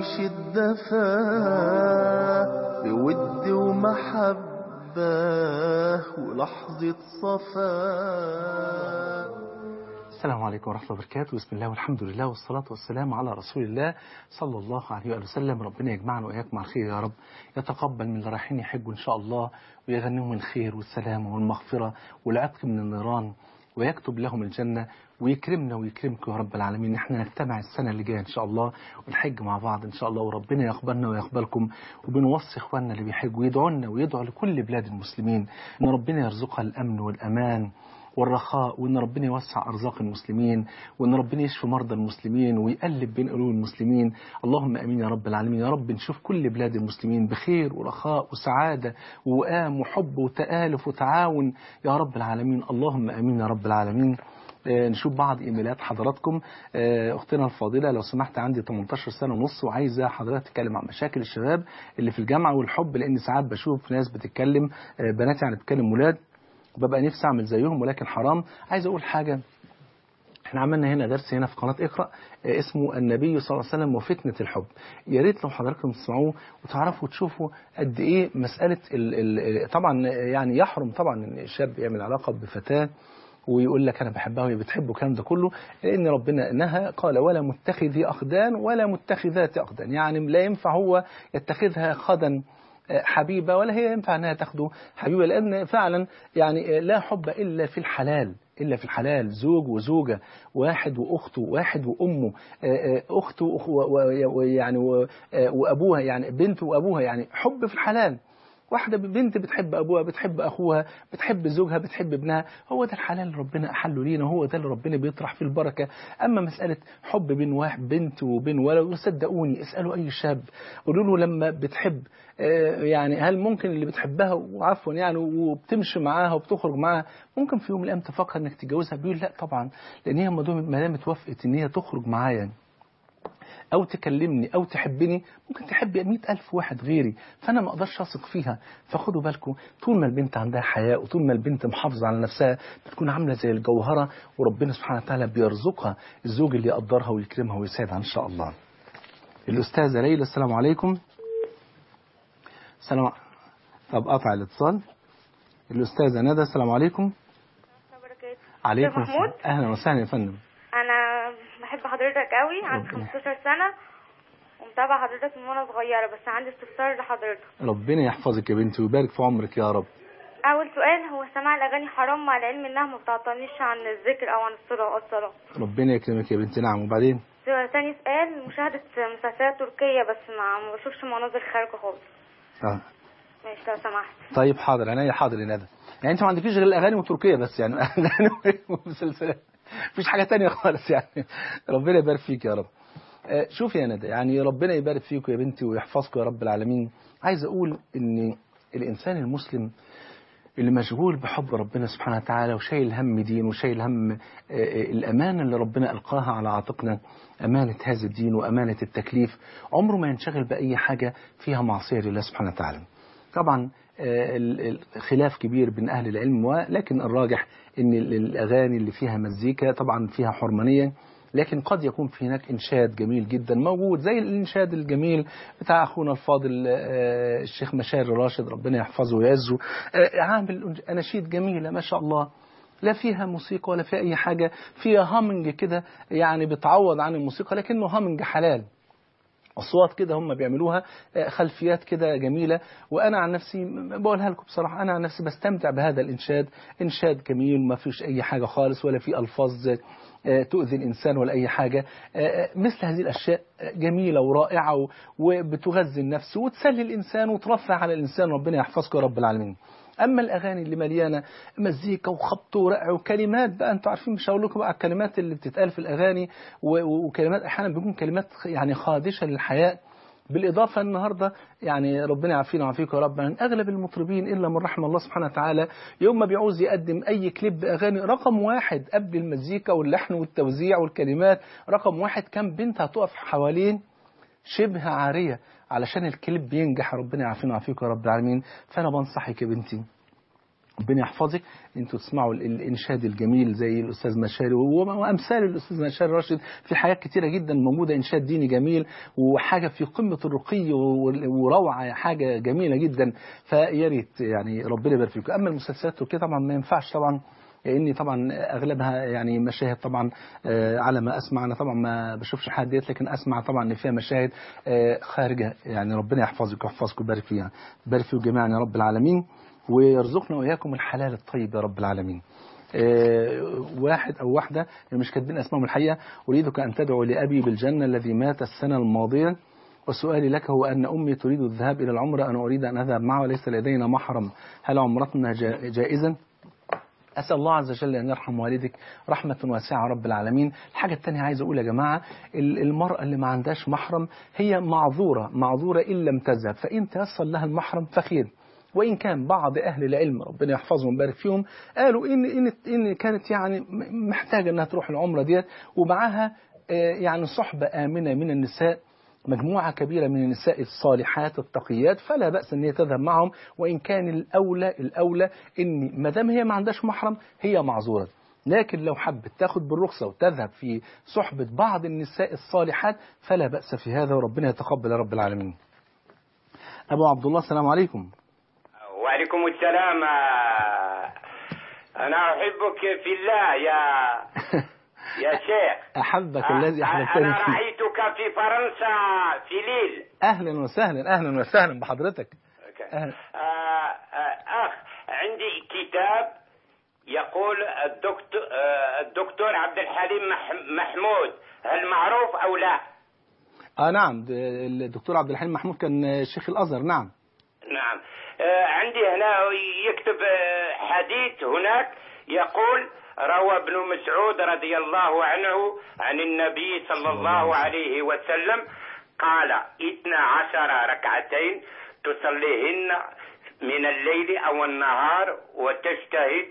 نعيش الدفا بود ومحبة ولحظة صفا السلام عليكم ورحمة الله وبركاته بسم الله والحمد لله والصلاة والسلام على رسول الله صلى الله عليه وآله وسلم ربنا يجمعنا وإياكم على الخير يا رب يتقبل من اللي رايحين يحجوا إن شاء الله ويغنيهم الخير والسلام والمغفرة والعتق من النيران ويكتب لهم الجنة ويكرمنا ويكرمكم يا رب العالمين احنا نجتمع السنة اللي جاية ان شاء الله ونحج مع بعض ان شاء الله وربنا يقبلنا ويقبلكم وبنوصي اخواننا اللي بيحجوا يدعوا لنا ويدعوا لكل بلاد المسلمين ان ربنا يرزقها الامن والامان والرخاء وان ربنا يوسع ارزاق المسلمين وان ربنا يشفي مرضى المسلمين ويقلب بين قلوب المسلمين اللهم امين يا رب العالمين يا رب نشوف كل بلاد المسلمين بخير ورخاء وسعاده ووئام وحب وتآلف وتعاون يا رب العالمين اللهم امين يا رب العالمين آه، نشوف بعض ايميلات حضراتكم آه، اختنا الفاضله لو سمحت عندي 18 سنه ونص وعايزه حضرتك تتكلم عن مشاكل الشباب اللي في الجامعه والحب لان ساعات بشوف ناس بتتكلم آه، بنات يعني بتتكلم ولاد ببقى نفسي اعمل زيهم ولكن حرام عايز اقول حاجه احنا عملنا هنا درس هنا في قناه اقرا آه، اسمه النبي صلى الله عليه وسلم وفتنه الحب يا ريت لو حضراتكم تسمعوه وتعرفوا تشوفوا قد ايه مساله ال ال طبعا يعني يحرم طبعا ان الشاب يعمل علاقه بفتاه ويقول لك انا بحبها وهي بتحبه الكلام ده كله لان ربنا نهى قال ولا متخذي اخدان ولا متخذات اخدان يعني لا ينفع هو يتخذها خدا حبيبة ولا هي ينفع أنها تاخده حبيبة لأن فعلا يعني لا حب إلا في الحلال إلا في الحلال زوج وزوجة واحد وأخته واحد وأمه أخته ويعني وأبوها يعني بنت وأبوها يعني حب في الحلال واحدة بنت بتحب أبوها بتحب أخوها بتحب زوجها بتحب ابنها هو ده الحلال اللي ربنا أحله لينا هو ده اللي ربنا بيطرح فيه البركة أما مسألة حب بين واحد بنت وبين ولد صدقوني اسألوا أي شاب قولوا له لما بتحب آه، يعني هل ممكن اللي بتحبها وعفوا يعني وبتمشي معاها وبتخرج معاها ممكن في يوم من الأيام تفكر إنك تتجوزها بيقول لا طبعا لأن هي ما دام اتوافقت إن هي تخرج معايا أو تكلمني أو تحبني ممكن تحب مئة ألف واحد غيري فأنا ما أقدرش أثق فيها فخدوا بالكم طول ما البنت عندها حياء وطول ما البنت محافظة على نفسها بتكون عاملة زي الجوهرة وربنا سبحانه وتعالى بيرزقها الزوج اللي يقدرها ويكرمها ويسعدها إن شاء الله الأستاذة ليلى السلام عليكم السلام طب قطع الاتصال الأستاذة ندى السلام عليكم وبركاته عليكم أستاذ محمود السلام. أهلا وسهلا يا فندم انا بحب حضرتك قوي عندي ربنا. 15 سنه ومتابعه حضرتك من وانا صغيره بس عندي استفسار لحضرتك ربنا يحفظك يا بنتي ويبارك في عمرك يا رب اول سؤال هو سماع الاغاني حرام مع العلم انها ما بتعطلنيش عن الذكر او عن الصلاه الصلاه ربنا يكرمك يا بنتي نعم وبعدين ثاني سؤال مشاهده مسلسلات تركيه بس ما ما بشوفش مناظر خارجه خالص آه. ماشي لو سمحت طيب حاضر عينيا حاضر يا ندى يعني انت ما عندكيش غير الاغاني وتركيا بس يعني اغاني ومسلسلات مفيش حاجه تانية خالص يعني ربنا يبارك فيك يا رب آه، شوفي يا ندى يعني ربنا يبارك فيك يا بنتي ويحفظك يا رب العالمين عايز اقول ان الانسان المسلم اللي مشغول بحب ربنا سبحانه وتعالى وشايل هم دين وشايل هم آه، آه، الأمانة اللي ربنا ألقاها على عاتقنا أمانة هذا الدين وأمانة التكليف عمره ما ينشغل بأي حاجة فيها معصية لله سبحانه وتعالى طبعا آه، ال- ال- خلاف كبير بين أهل العلم ولكن الراجح أن ال- الأغاني اللي فيها مزيكا طبعا فيها حرمانية لكن قد يكون في هناك إنشاد جميل جدا موجود زي الإنشاد الجميل بتاع أخونا الفاضل آه، الشيخ مشاري راشد ربنا يحفظه ويعزه آه، عامل أناشيد جميلة ما شاء الله لا فيها موسيقى ولا فيها أي حاجة فيها هامنج كده يعني بتعوض عن الموسيقى لكنه هامنج حلال أصوات كده هم بيعملوها آه، خلفيات كده جميلة وأنا عن نفسي م- بقولها لكم بصراحة أنا عن نفسي بستمتع بهذا الإنشاد إنشاد جميل ما فيش أي حاجة خالص ولا في ألفاظ آه، تؤذي الإنسان ولا أي حاجة آه، آه، مثل هذه الأشياء آه، جميلة ورائعة و- وبتغذي النفس وتسلي الإنسان وترفع على الإنسان ربنا يحفظك يا رب العالمين اما الاغاني اللي مليانه مزيكا وخبط ورق وكلمات بقى انتوا عارفين مش هقول لكم بقى الكلمات اللي بتتقال في الاغاني و- و- وكلمات احيانا بيكون كلمات خ- يعني خادشه للحياء بالإضافة النهاردة يعني ربنا يعافينا ويعافيكم يا رب من أغلب المطربين إلا من رحم الله سبحانه وتعالى يوم ما بيعوز يقدم أي كليب أغاني رقم واحد قبل المزيكا واللحن والتوزيع والكلمات رقم واحد كم بنت هتقف حوالين شبه عارية علشان الكليب ينجح ربنا يعافينا ويعافيكم يا رب العالمين فأنا بنصحك يا بنتي ربنا يحفظك انتوا تسمعوا ال- الانشاد الجميل زي الاستاذ مشاري و- وامثال الاستاذ مشاري راشد في حاجات كتيره جدا موجوده انشاد ديني جميل وحاجه في قمه الرقي و- وروعه حاجه جميله جدا فيا ريت يعني ربنا يبارك فيكم اما المسلسلات وكده طبعا ما ينفعش طبعا لاني طبعا اغلبها يعني مشاهد طبعا آه، على ما اسمع انا طبعا ما بشوفش حد ديت لكن اسمع طبعا ان فيها مشاهد آه، خارجه يعني ربنا يحفظك ويحفظكم ويبارك فيها يبارك فيكم جميعا يا رب العالمين ويرزقنا واياكم الحلال الطيب يا رب العالمين آه، واحد او واحده مش كاتبين اسمائهم الحقيقه اريدك ان تدعو لابي بالجنه الذي مات السنه الماضيه وسؤالي لك هو أن أمي تريد الذهاب إلى العمرة أنا أريد أن أذهب معها وليس لدينا محرم هل عمرتنا جا- جائزا؟ أسأل الله عز وجل أن يرحم والدك رحمة واسعة رب العالمين الحاجة التانية عايز أقول يا جماعة ال- المرأة اللي ما عندهاش محرم هي معذورة معذورة إن لم تذهب فإن تيسر لها المحرم فخير وإن كان بعض أهل العلم ربنا يحفظهم ويبارك فيهم قالوا إن إن إن كانت يعني م- محتاجة إنها تروح العمرة ديت ومعاها آه، يعني صحبة آمنة من النساء مجموعة كبيرة من النساء الصالحات التقيات فلا بأس أن هي تذهب معهم وإن كان الأولى الأولى إن ما دام هي ما عندهاش محرم هي معذورة لكن لو حبت تاخد بالرخصة وتذهب في صحبة بعض النساء الصالحات فلا بأس في هذا وربنا يتقبل يا رب العالمين أبو عبد الله السلام عليكم وعليكم السلام آه، أنا أحبك في الله يا يا شيخ أحبك آه، الذي آه، أحببتني أنا فيه رأيتك في فرنسا في ليل أهلا وسهلا أهلا وسهلا بحضرتك أهلا. آه، آه، أخ عندي كتاب يقول الدكتور آه، الدكتور عبد الحليم مح- محمود هل معروف أو لا؟ آه نعم د- الدكتور عبد الحليم محمود كان شيخ الأزهر نعم نعم آه، عندي هنا يكتب آه، حديث هناك يقول روى ابن مسعود رضي الله عنه عن النبي صلى الله عليه وسلم قال اثنا عشر ركعتين تصليهن من الليل أو النهار وتجتهد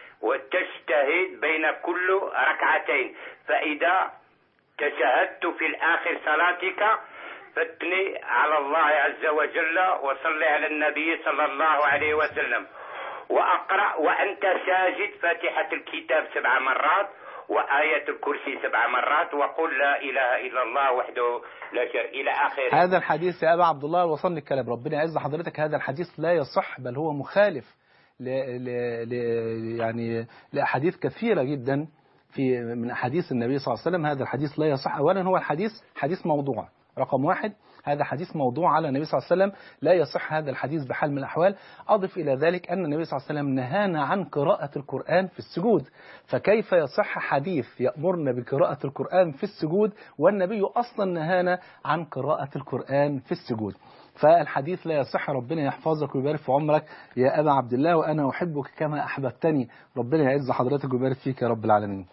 وتجتهد بين كل ركعتين فإذا تشهدت في الآخر صلاتك فاثني على الله عز وجل وصل على النبي صلى الله عليه وسلم وأقرأ وأنت ساجد فاتحة الكتاب سبع مرات وآية الكرسي سبع مرات وقل لا إله إلا الله وحده لا شريك إلى آخره هذا الحديث يا أبا عبد الله وصلني الكلام ربنا يعز حضرتك هذا الحديث لا يصح بل هو مخالف ل... ل... ل... يعني لأحاديث كثيرة جدا في من أحاديث النبي صلى الله عليه وسلم هذا الحديث لا يصح أولا هو الحديث حديث موضوع رقم واحد هذا حديث موضوع على النبي صلى الله عليه وسلم لا يصح هذا الحديث بحال من الأحوال أضف إلى ذلك أن النبي صلى الله عليه وسلم نهانا عن قراءة القرآن في السجود فكيف يصح حديث يأمرنا بقراءة القرآن في السجود والنبي أصلا نهانا عن قراءة القرآن في السجود فالحديث لا يصح ربنا يحفظك ويبارك في عمرك يا أبا عبد الله وأنا أحبك كما أحببتني ربنا يعز حضرتك ويبارك فيك يا رب العالمين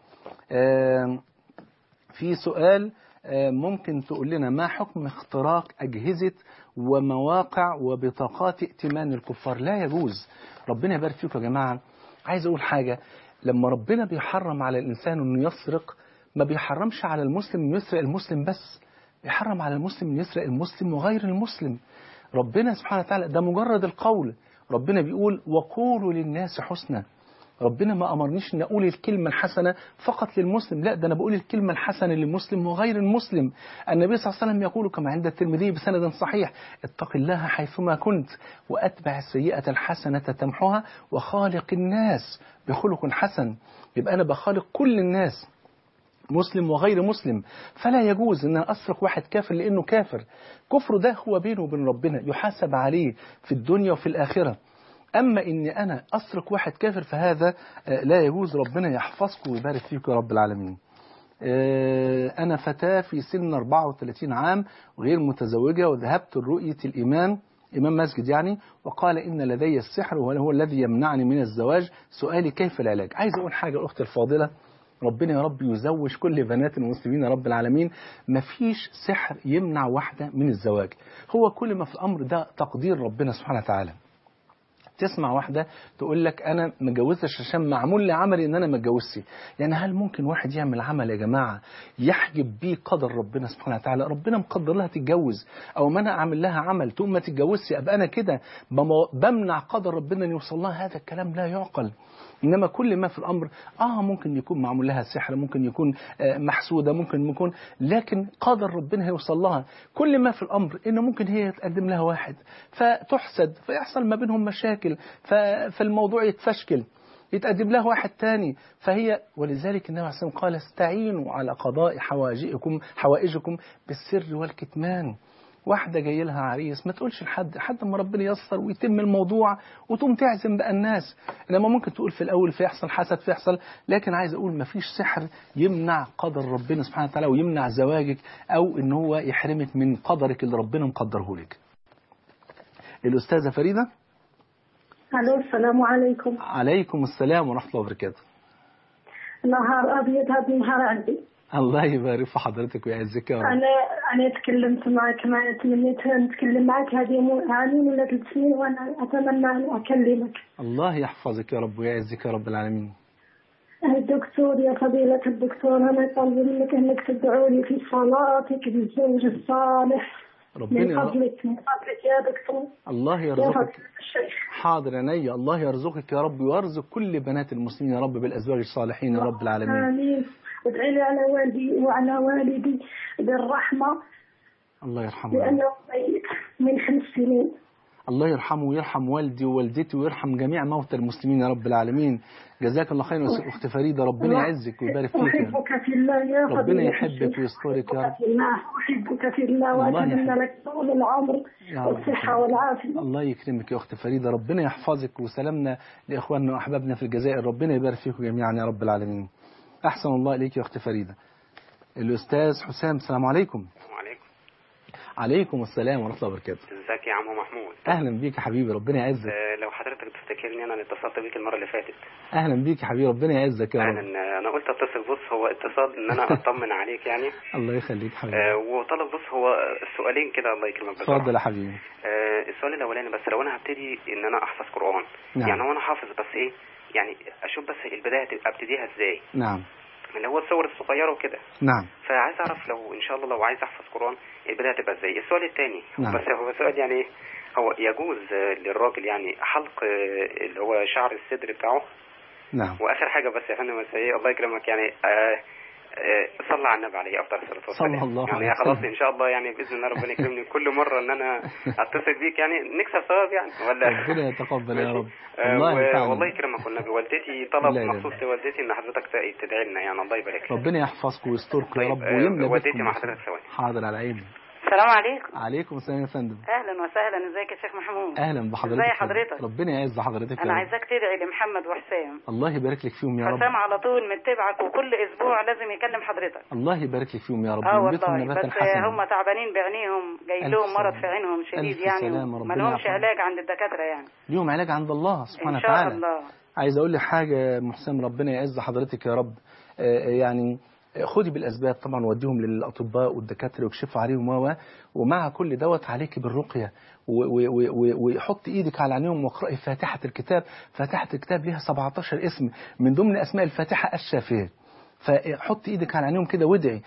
آم، في سؤال آه، ممكن تقول لنا ما حكم اختراق أجهزة ومواقع وبطاقات ائتمان الكفار لا يجوز ربنا يبارك فيكم يا جماعة عايز أقول حاجة لما ربنا بيحرم على الإنسان أنه يسرق ما بيحرمش على المسلم أنه يسرق المسلم بس بيحرم على المسلم أنه يسرق المسلم وغير المسلم ربنا سبحانه وتعالى ده مجرد القول ربنا بيقول وقولوا للناس حسنا ربنا ما أمرنيش أن أقول الكلمة الحسنة فقط للمسلم لا ده أنا بقول الكلمة الحسنة للمسلم وغير المسلم النبي صلى الله عليه وسلم يقول كما عند الترمذي بسند صحيح اتق الله حيثما كنت وأتبع السيئة الحسنة تمحها وخالق الناس بخلق حسن يبقى أنا بخالق كل الناس مسلم وغير مسلم فلا يجوز ان أنا اسرق واحد كافر لانه كافر كفره ده هو بينه وبين ربنا يحاسب عليه في الدنيا وفي الاخره اما اني انا اسرق واحد كافر فهذا آه، لا يجوز ربنا يحفظكم ويبارك فيكم يا رب العالمين آه، أنا فتاة في سن 34 عام وغير متزوجة وذهبت لرؤية الإمام إمام مسجد يعني وقال إن لدي السحر وهو الذي يمنعني من الزواج سؤالي كيف العلاج عايز أقول حاجة أختي الفاضلة ربنا يا رب يزوج كل بنات المسلمين يا رب العالمين مفيش سحر يمنع واحدة من الزواج هو كل ما في الأمر ده تقدير ربنا سبحانه وتعالى تسمع واحدة تقول لك أنا ما اتجوزتش عشان معمول لي عمل إن أنا ما اتجوزتش يعني هل ممكن واحد يعمل عمل يا جماعة يحجب بيه قدر ربنا سبحانه وتعالى ربنا مقدر لها تتجوز أو ما أنا أعمل لها عمل تقوم ما تتجوزش أبقى أنا كده بم- بمنع قدر ربنا أن يوصل لها هذا الكلام لا يعقل إنما كل ما في الأمر آه ممكن يكون معمول لها سحر ممكن يكون آه محسودة ممكن يكون لكن قدر ربنا هيوصل لها كل ما في الأمر إنه ممكن هي تقدم لها واحد فتحسد فيحصل ما بينهم مشاكل ف- فالموضوع يتفشكل يتقدم لها واحد تاني فهي ولذلك النبي عليه الصلاة والسلام قال استعينوا على قضاء حوائجكم حوائجكم بالسر والكتمان واحدة جاي لها عريس ما تقولش لحد لحد ما ربنا ييسر ويتم الموضوع وتقوم تعزم بقى الناس انما ممكن تقول في الاول فيحصل حسد فيحصل لكن عايز اقول ما فيش سحر يمنع قدر ربنا سبحانه وتعالى ويمنع زواجك او ان هو يحرمك من قدرك اللي ربنا مقدره لك الاستاذة فريدة الو السلام عليكم عليكم السلام ورحمة الله وبركاته نهار ابيض هذا النهار عندي الله يبارك في حضرتك ويعزك يا رب انا انا تكلمت معك ما تمنيت نتكلم معك هذه مو- عامين ولا ثلاث سنين وانا اتمنى ان اكلمك الله يحفظك يا رب ويعزك يا رب العالمين الدكتور يا فضيلة الدكتور أنا طالب منك أنك تدعو لي في صلاتك بالزوج الصالح من ربنا فضلك من فضلك يا دكتور الله يا يرزقك فضيلة الشيخ حاضر عينيا الله يرزقك يا رب ويرزق كل بنات المسلمين يا رب بالازواج الصالحين يا رب العالمين آمين وادعي لي على والدي وعلى والدي بالرحمة الله يرحمه يا رب. لأنه ميت من خمس سنين الله يرحمه ويرحم والدي ووالدتي ويرحم جميع موتى المسلمين يا رب العالمين جزاك الله خيرا يا اخت فريده ربنا يعزك ويبارك فيك يا رب. أحبك في الله يا ربنا فضيلة يحبك الشيخ. ويسترك يا رب. أحبك في الله أحبك في الله الله وأتمنى يحبك. لك طول العمر يا رب. والصحة والعافية الله يكرمك يا اخت فريده ربنا يحفظك وسلامنا لاخواننا واحبابنا في الجزائر ربنا يبارك فيكم جميعا يا رب العالمين احسن الله اليك يا اخت فريده الاستاذ حسام السلام عليكم وعليكم عليكم السلام ورحمه الله وبركاته ازيك يا عم محمود اهلا بيك يا حبيبي ربنا يعزك آه، لو حضرتك تفتكرني انا اللي اتصلت بيك المره اللي فاتت اهلا بيك يا حبيبي ربنا يعزك يا رب اهلا آه، انا قلت اتصل بص هو اتصال ان انا اطمن عليك يعني الله يخليك حبيبي آه، وطلب بص هو سؤالين كده الله يكرمك بصراحة. اتفضل يا حبيبي آه، السؤال الاولاني بس لو انا هبتدي ان انا احفظ قران نعم. يعني هو انا حافظ بس ايه يعني اشوف بس البدايه تبقى ابتديها ازاي نعم اللي هو الصور الصغيره وكده نعم فعايز اعرف لو ان شاء الله لو عايز احفظ قران البدايه تبقى ازاي السؤال الثاني نعم. بس هو سؤال يعني ايه هو يجوز آه، للراجل يعني حلق آه، اللي هو شعر الصدر بتاعه نعم واخر حاجه بس يا فندم بس ايه الله يكرمك يعني آه آه صلى على النبي عليه افضل الصلاه والسلام صلى الله عليه يعني خلاص وسلم. ان شاء الله يعني باذن الله ربنا يكرمني كل مره ان انا اتصل بيك يعني نكسب ثواب يعني ولا ربنا يتقبل يا رب آه، والله و- فعلا. والله يكرمك والنبي والدتي طلب لا، لا، لا. مخصوص لوالدتي ان حضرتك ت- تدعي لنا يعني الله يبارك لك ربنا يحفظكم ويستركم يا طيب، رب آه، ويملى والدتي بيتكم مع بالخير. حضرتك ثواني. حاضر على عيني السلام عليكم عليكم السلام يا فندم اهلا وسهلا ازيك يا شيخ محمود اهلا بحضرتك ازي حضرتك ربنا يعز حضرتك يا انا رب. عايزاك تدعي لمحمد وحسام الله يبارك لك فيهم يا رب حسام على طول متبعك وكل اسبوع لازم يكلم حضرتك الله يبارك لك فيهم يا رب اه وينبتهم والله نباتا بس حسنا هم تعبانين بعينيهم جاي ألف لهم مرض سلامة. في عينهم شديد ألف يعني سلامة، ما ربنا لهمش يعافيهم. علاج عند الدكاتره يعني ليهم علاج عند الله سبحانه ان شاء وتعالى الله عايز اقول لك حاجه يا محسن ربنا يعز حضرتك يا رب آه، يعني خدي بالاسباب طبعا وديهم للاطباء والدكاتره ويكشفوا عليهم و ومع كل دوت عليك بالرقيه و- و- و- و- وحط ايدك على عينيهم واقراي فاتحه الكتاب فاتحه الكتاب ليها 17 اسم من ضمن اسماء الفاتحه الشافيه فحط ايدك على عينيهم كده وادعي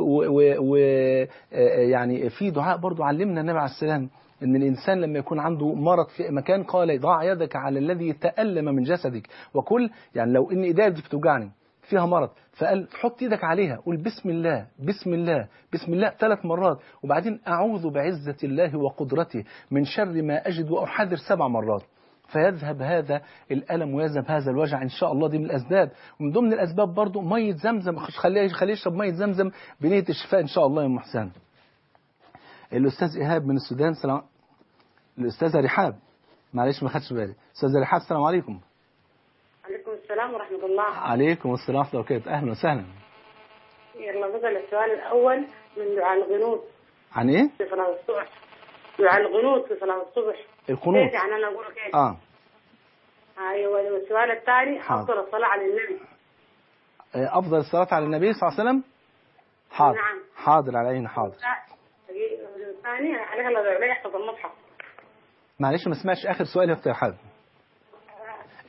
ويعني في دعاء برضو علمنا النبي عليه السلام ان الانسان لما يكون عنده مرض في مكان قال ضع يدك على الذي تألم من جسدك وكل يعني لو ان ايديا دي بتوجعني فيها مرض فقال حط ايدك عليها قول بسم الله بسم الله بسم الله ثلاث مرات وبعدين اعوذ بعزة الله وقدرته من شر ما اجد واحذر سبع مرات فيذهب هذا الألم ويذهب هذا الوجع إن شاء الله دي من الأسباب ومن ضمن الأسباب برضو مية زمزم خليه خليه يشرب مية زمزم بنية الشفاء إن شاء الله يا أم حسان الأستاذ إيهاب من السودان سلام الأستاذة رحاب معلش ما خدش بالي أستاذة رحاب السلام عليكم عليكم السلام ورحمة الله عليكم السلام ورحمة الله وبركاته أهلا وسهلا يلا بقى السؤال الأول من دعاء الغنوط عن إيه؟ في صلاة الصبح دعاء الغنوط في صلاة الصبح القنوط كيف يعني أنا أقول كيف آه أيوة والسؤال الثاني حاضر. أفضل الصلاة على النبي آه، أفضل الصلاة على النبي صلى الله عليه وسلم حاضر نعم. حاضر على عيني حاضر الثاني عليك الله عليه يحفظ المصحف معلش ما سمعتش آخر سؤال يا أختي رحاب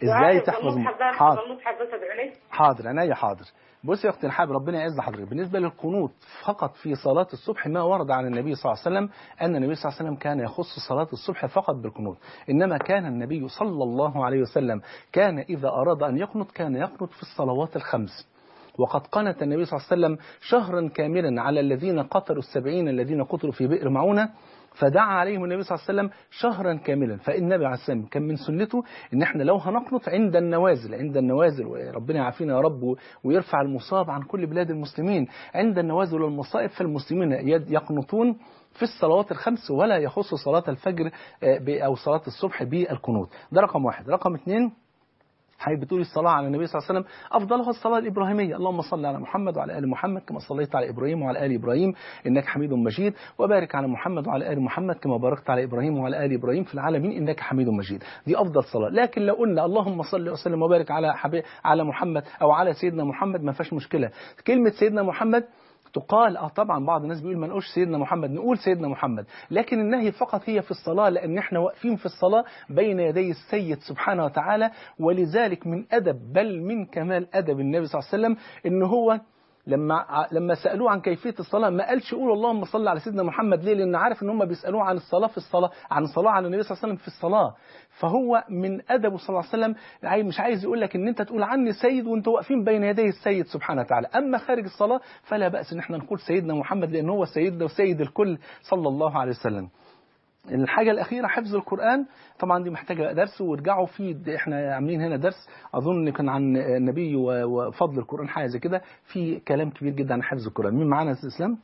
ازاي تحفظ المصحف ده حاضر المصحف ده تدعو لي حاضر عينيا حاضر بصي يا اختي الحاب ربنا يعز حضرتك بالنسبه للقنوت فقط في صلاه الصبح ما ورد عن النبي صلى الله عليه وسلم ان النبي صلى الله عليه وسلم كان يخص صلاه الصبح فقط بالقنوت انما كان النبي صلى الله عليه وسلم كان اذا اراد ان يقنط كان يقنط في الصلوات الخمس وقد قنت النبي صلى الله عليه وسلم شهرا كاملا على الذين قتلوا السبعين الذين قتلوا في بئر معونه فدعا عليهم النبي صلى الله عليه وسلم شهرا كاملا فالنبي عليه السلام كان من سنته ان احنا لو هنقنط عند النوازل عند النوازل وربنا يعافينا يا رب ويرفع المصاب عن كل بلاد المسلمين عند النوازل والمصائب فالمسلمين يد- يقنطون في الصلوات الخمس ولا يخص صلاة الفجر آه، ب- أو صلاة الصبح بالقنوت ده رقم واحد رقم اثنين حضرتك بتقولي الصلاة على النبي صلى الله عليه وسلم أفضلها الصلاة الإبراهيمية اللهم صل على محمد وعلى آل محمد كما صليت على إبراهيم وعلى آل إبراهيم إنك حميد مجيد وبارك على محمد وعلى آل محمد كما باركت على إبراهيم وعلى آل إبراهيم في العالمين إنك حميد مجيد دي أفضل صلاة لكن لو قلنا اللهم صل وسلم وبارك على حبيب على محمد أو على سيدنا محمد ما فيهاش مشكلة كلمة سيدنا محمد تقال اه طبعا بعض الناس بيقول ما نقولش سيدنا محمد نقول سيدنا محمد لكن النهي فقط هي في الصلاة لأن احنا واقفين في الصلاة بين يدي السيد سبحانه وتعالى ولذلك من أدب بل من كمال أدب النبي صلى الله عليه وسلم إن هو لما لما سالوه عن كيفيه الصلاه ما قالش قول اللهم صل على سيدنا محمد ليه لان عارف ان هم بيسالوه عن الصلاه في الصلاه عن الصلاه على النبي صلى الله عليه وسلم في الصلاه فهو من ادبه صلى الله عليه وسلم عاي- مش عايز يقول لك ان انت تقول عني سيد وانتوا واقفين بين يدي السيد سبحانه وتعالى اما خارج الصلاه فلا باس ان احنا نقول سيدنا محمد لان هو سيدنا وسيد الكل صلى الله عليه وسلم الحاجة الأخيرة حفظ القرآن طبعا دي محتاجة درس وارجعوا فيه د- احنا عاملين هنا درس أظن كان عن النبي و- وفضل القرآن حاجة زي كده في كلام كبير جدا عن حفظ القرآن مين معانا يا أستاذ إسلام؟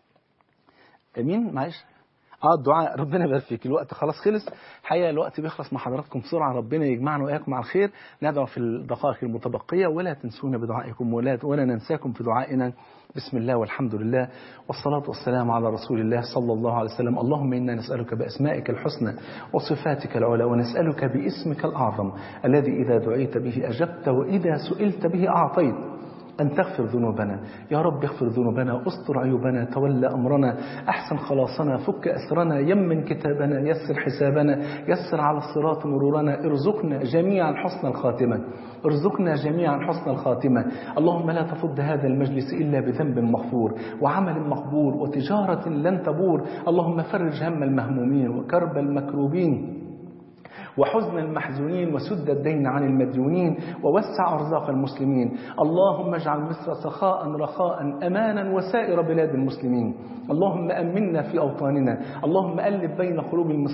مين معلش؟ اه الدعاء ربنا يبارك فيك الوقت خلاص خلص الحقيقه الوقت بيخلص مع حضراتكم بسرعه ربنا يجمعنا واياكم على الخير ندعو في الدقائق المتبقيه ولا تنسونا بدعائكم ولا ولا ننساكم في دعائنا بسم الله والحمد لله والصلاه والسلام على رسول الله صلى الله عليه وسلم اللهم انا نسالك باسمائك الحسنى وصفاتك العلى ونسالك باسمك الاعظم الذي اذا دعيت به اجبت واذا سئلت به اعطيت أن تغفر ذنوبنا يا رب اغفر ذنوبنا استر عيوبنا تولى أمرنا أحسن خلاصنا فك أسرنا يمن كتابنا يسر حسابنا يسر على الصراط مرورنا ارزقنا جميعا حسن الخاتمة ارزقنا جميعا حسن الخاتمة اللهم لا تفض هذا المجلس إلا بذنب مغفور وعمل مقبول وتجارة لن تبور اللهم فرج هم المهمومين وكرب المكروبين وحزن المحزونين وسد الدين عن المديونين ووسع أرزاق المسلمين اللهم اجعل مصر سخاء رخاء أمانا وسائر بلاد المسلمين اللهم أمنا في أوطاننا اللهم ألف بين قلوب المسلمين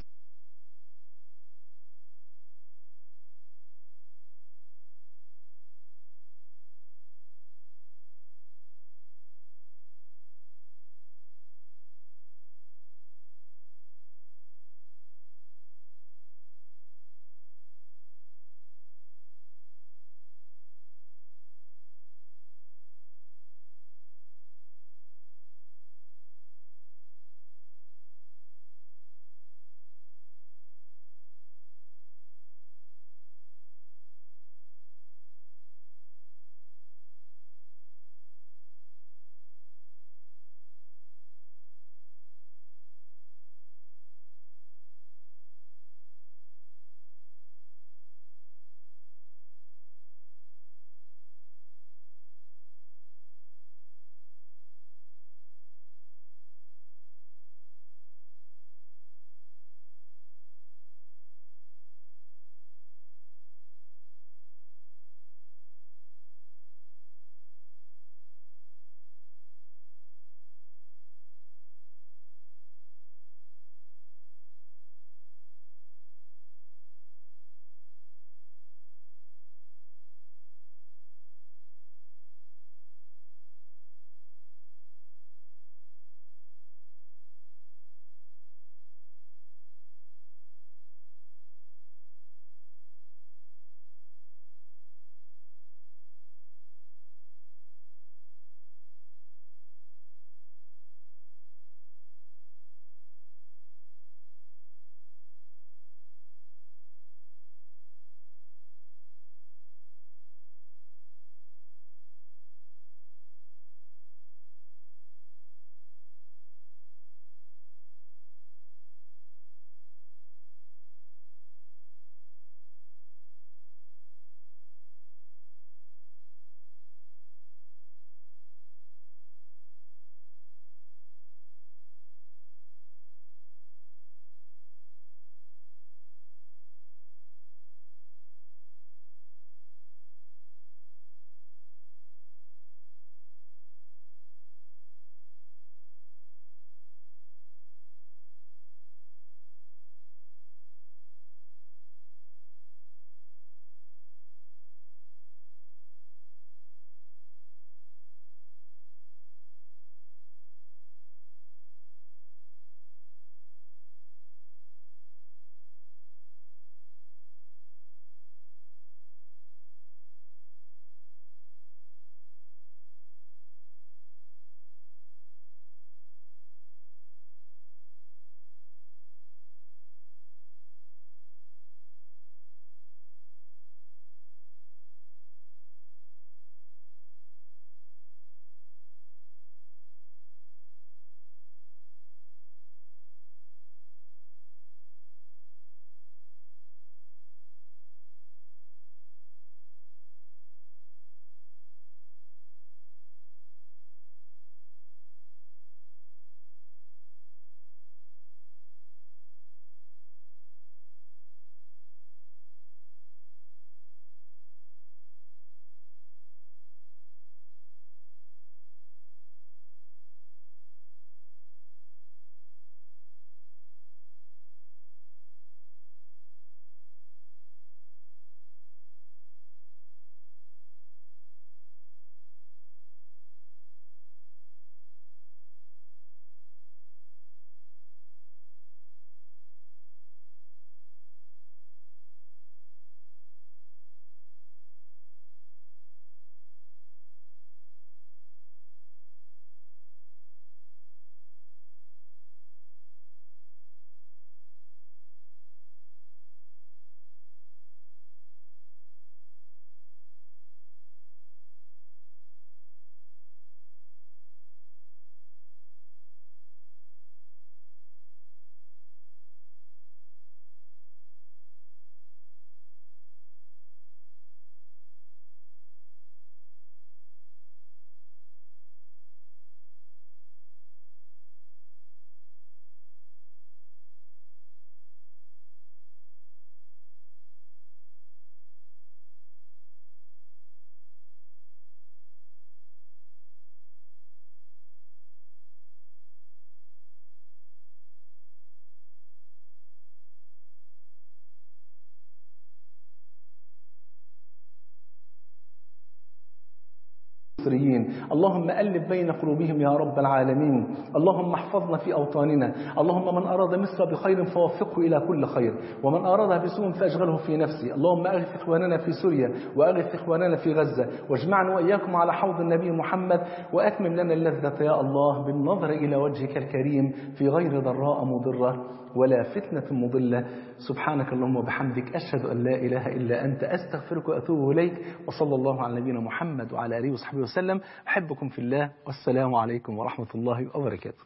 المصريين اللهم ألف بين قلوبهم يا رب العالمين اللهم احفظنا في أوطاننا اللهم من أراد مصر بخير فوفقه إلى كل خير ومن أرادها بسوء فأشغله في نفسي اللهم أغث إخواننا في سوريا وأغث إخواننا في غزة واجمعنا وإياكم على حوض النبي محمد وأتمم لنا اللذة يا الله بالنظر إلى وجهك الكريم في غير ضراء مضرة ولا فتنة مضلة سبحانك اللهم وبحمدك أشهد أن لا إله إلا أنت أستغفرك وأتوب إليك وصلى الله على نبينا محمد وعلى آله وصحبه وسلم أحبكم في الله والسلام عليكم ورحمة الله وبركاته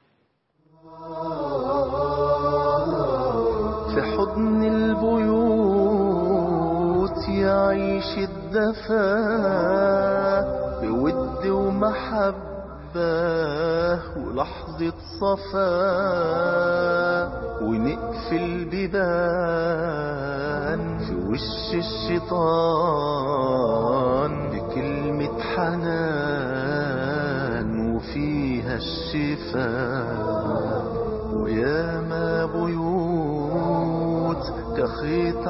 في حضن البيوت يعيش الدفا بود ومحبة ولحظة صفا ونقفل بيبان في وش الشيطان بكلمة حنان وفيها الشفاء وياما بيوت كخيط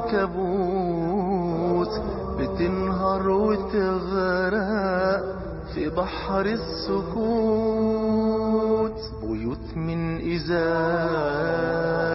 عنكبوت بتنهار وتغرق في بحر السكوت بيوت من إزاز